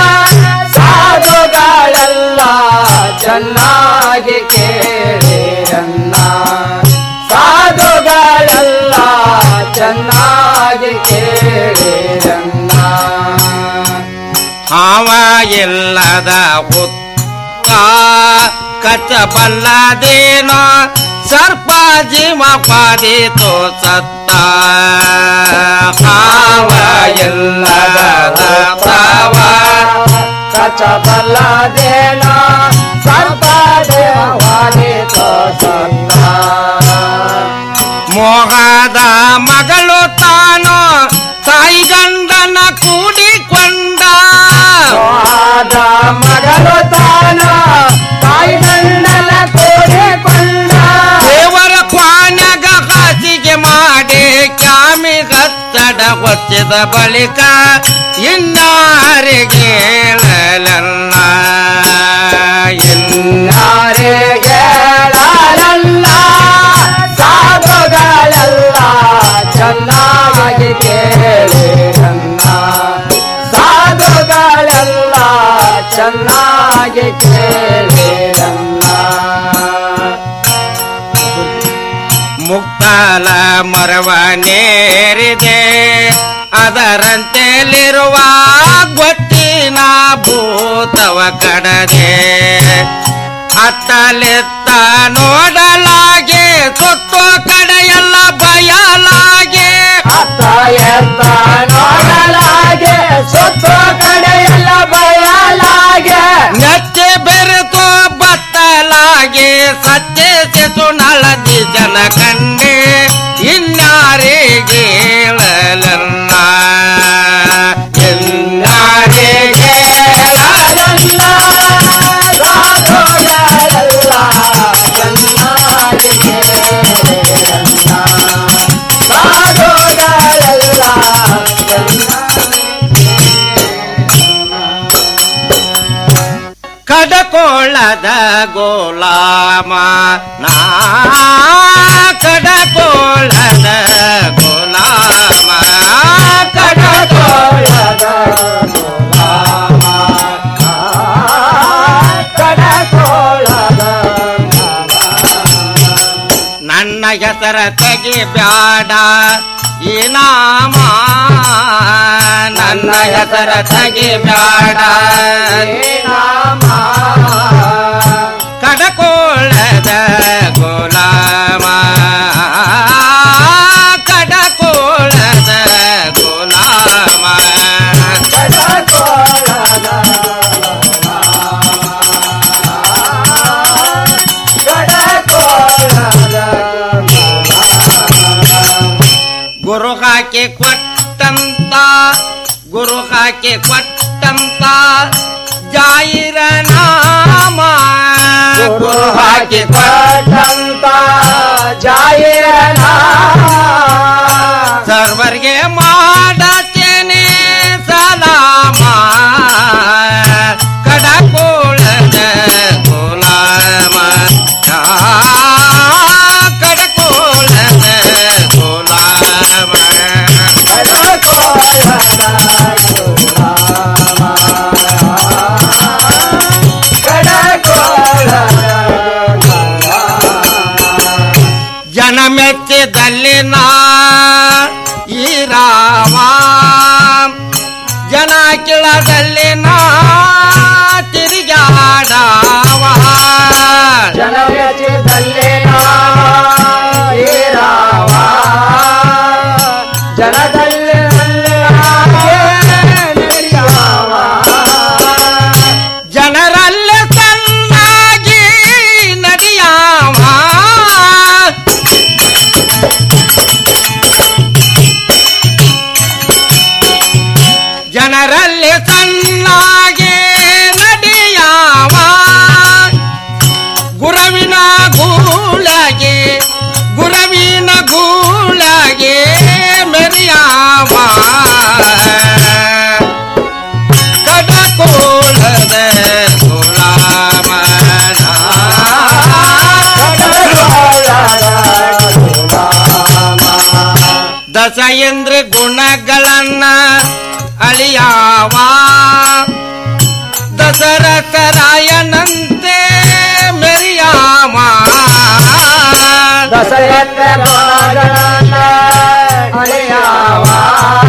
ಸಾಧುಗಳೆಲ್ಲ ಚೆನ್ನಾಗಿ ಕೇಳಿರನ್ನ ಸಾಧುಗಳೆಲ್ಲ ಚೆನ್ನಾಗಿ ಕೇಳಿರನ್ನ ಹಾವ ಇಲ್ಲದ ಹುತ್ತ ಕಚ್ಚಬಲ್ಲದೇನೋ ಸರ್ಪ ಜೀವ ಪಾದಿತು ಸತ್ತ ಹಾವ ಇಲ್ಲದ ಹುತ್ತವ ಕಚಬಲ್ಲದೇನ ಸರ್ಪ ದೇವಾನಿ ಸತ್ತ ಮೋಹದ ಮಗಳು ತಾನು ತಾಯಿ ಗಂಡನ ಕೂಡಿಕೊಂಡ ಮೋಹದ ಮಗಳು ತಾನ ತಾಯಿ ಗಂಡನ ಕೂಡಿಕೊಂಡ ದೇವರ ಕ್ವಾನ್ಯಾಗ ಹಾಸಿಗೆ ಮಾಡಿ ಕ್ಯಾಮಿ ಕತ್ತಡ ಹೊಚ್ಚಿದ ಬಳಿಕ ಇನ್ನಾರಿಗೆ ಹೇಳಲಲ್ಲ ಯಾರೇ ಹೇಳಲ್ಲ ಸಾಧುಗಳೆಲ್ಲ ಚೆನ್ನಾಗಿ ಕೇಳಿರನ್ನ ಸಾಧುಗಳೆಲ್ಲ ಚೆನ್ನಾಗಿ ಕೇಳಿರನ್ನ ಮುಕ್ತಾಲ ಮರವ ನೇರಿದೆ ಅದರಂತೆಲಿರುವ ಗೊತ್ತಿನ ಭೂತವ ಕಡದೆ ಅತ್ತಲೆತ್ತ ನೋಡಲಾಗೆ ಸುತ್ತೋ ಕಡೆಯೆಲ್ಲ ಬಯಲಾಗೆ ಅತ್ತ ಎತ್ತ ನೋಡಲಾಗೆ ಸುತ್ತು ಕಡೆಯೆಲ್ಲ ಬಯಲಾಗೆ ನೆಚ್ಚೆ ಬೆರೆತು ಬತ್ತಲಾಗೆ ಸತ್ಯ ಸೆಸು ನಳದಿ ಜನ ಕಂಡೆ ಇನ್ನಾರಿಗೆ ಹೇಳಲಲ್ಲ ಇನ್ನಾರಿಗೆ ಹೇಳಲ್ಲ ಸಾಧುಗಳೆಲ್ಲ ಚೆನ್ನಾಗಿ ಕೇಳಿರನ್ನ ಸಾಧುಗಳೆಲ್ಲ ಕಡಕೋಳದ ಗೋಲಾಮ ನಾ ಕಡಕೋಳದ ಗೋಲಾಮ ಕಡಕೋಳ ನನ್ನ ಹೆಸರ ತೆಗಿ ಬ್ಯಾಡ ಈ ನಾಮ ನನ್ನ ಹೆಸರ ತೆಗಿ ಬ್ಯಾಡ ಕಡಕೋಳದ ಗುಲಾಮ ಕಡಕೋಳದ ಗುಲಾಮ ಗುರು ಹಾಕಿ ಕೊಟ್ಟಂತ ಗುರು ಹಾಕಿ ಕೊಟ್ಟಂತ ಜಾಯಿರ ನಾಮ ಗುರು ಹಾಕಿ ಕೊಟ್ಟಂತ ಜಾಯಿರನ ಸರ್ವರ್ಗೆ ಮಾಡತೇನೆ ಸಲಾಮ ಕಡಕೋಳದ ಗುಲಾಮ ಆ, ಕಡಕೋಳದ ಗುಲಾಮ ಜನ ಮೆಚ್ಚಿದಲ್ಲಿ ನಾ ಈ ರಾಮ ಜನ ಕಿಳದಲ್ಲಿ ನಾ ತಿರುಗಾಡವ ಜನವೆಚ್ಚಿದಲ್ಲಿ ರಾವ ಜನದಲ್ಲಿ ನಡೆಯವ ಜನರಲ್ಲಿ ಸಣ್ಣಾಗಿ ನಡೆಯವ ಜನರಲ್ಲಿ ಸಣ್ಣಾಗಿ ನಡೆಯವ ಗುರವಿನ ಗೂಳಗೆ ಗುರವಿನ ಗೂಳಗೆ ಮೆರೆಯವ ಕಡಕೋಳದ ಗುಲಾಮನ ದಶ ಇಂದ್ರ ಗುಣಗಳನ್ನ ಅಳಿಯಾವ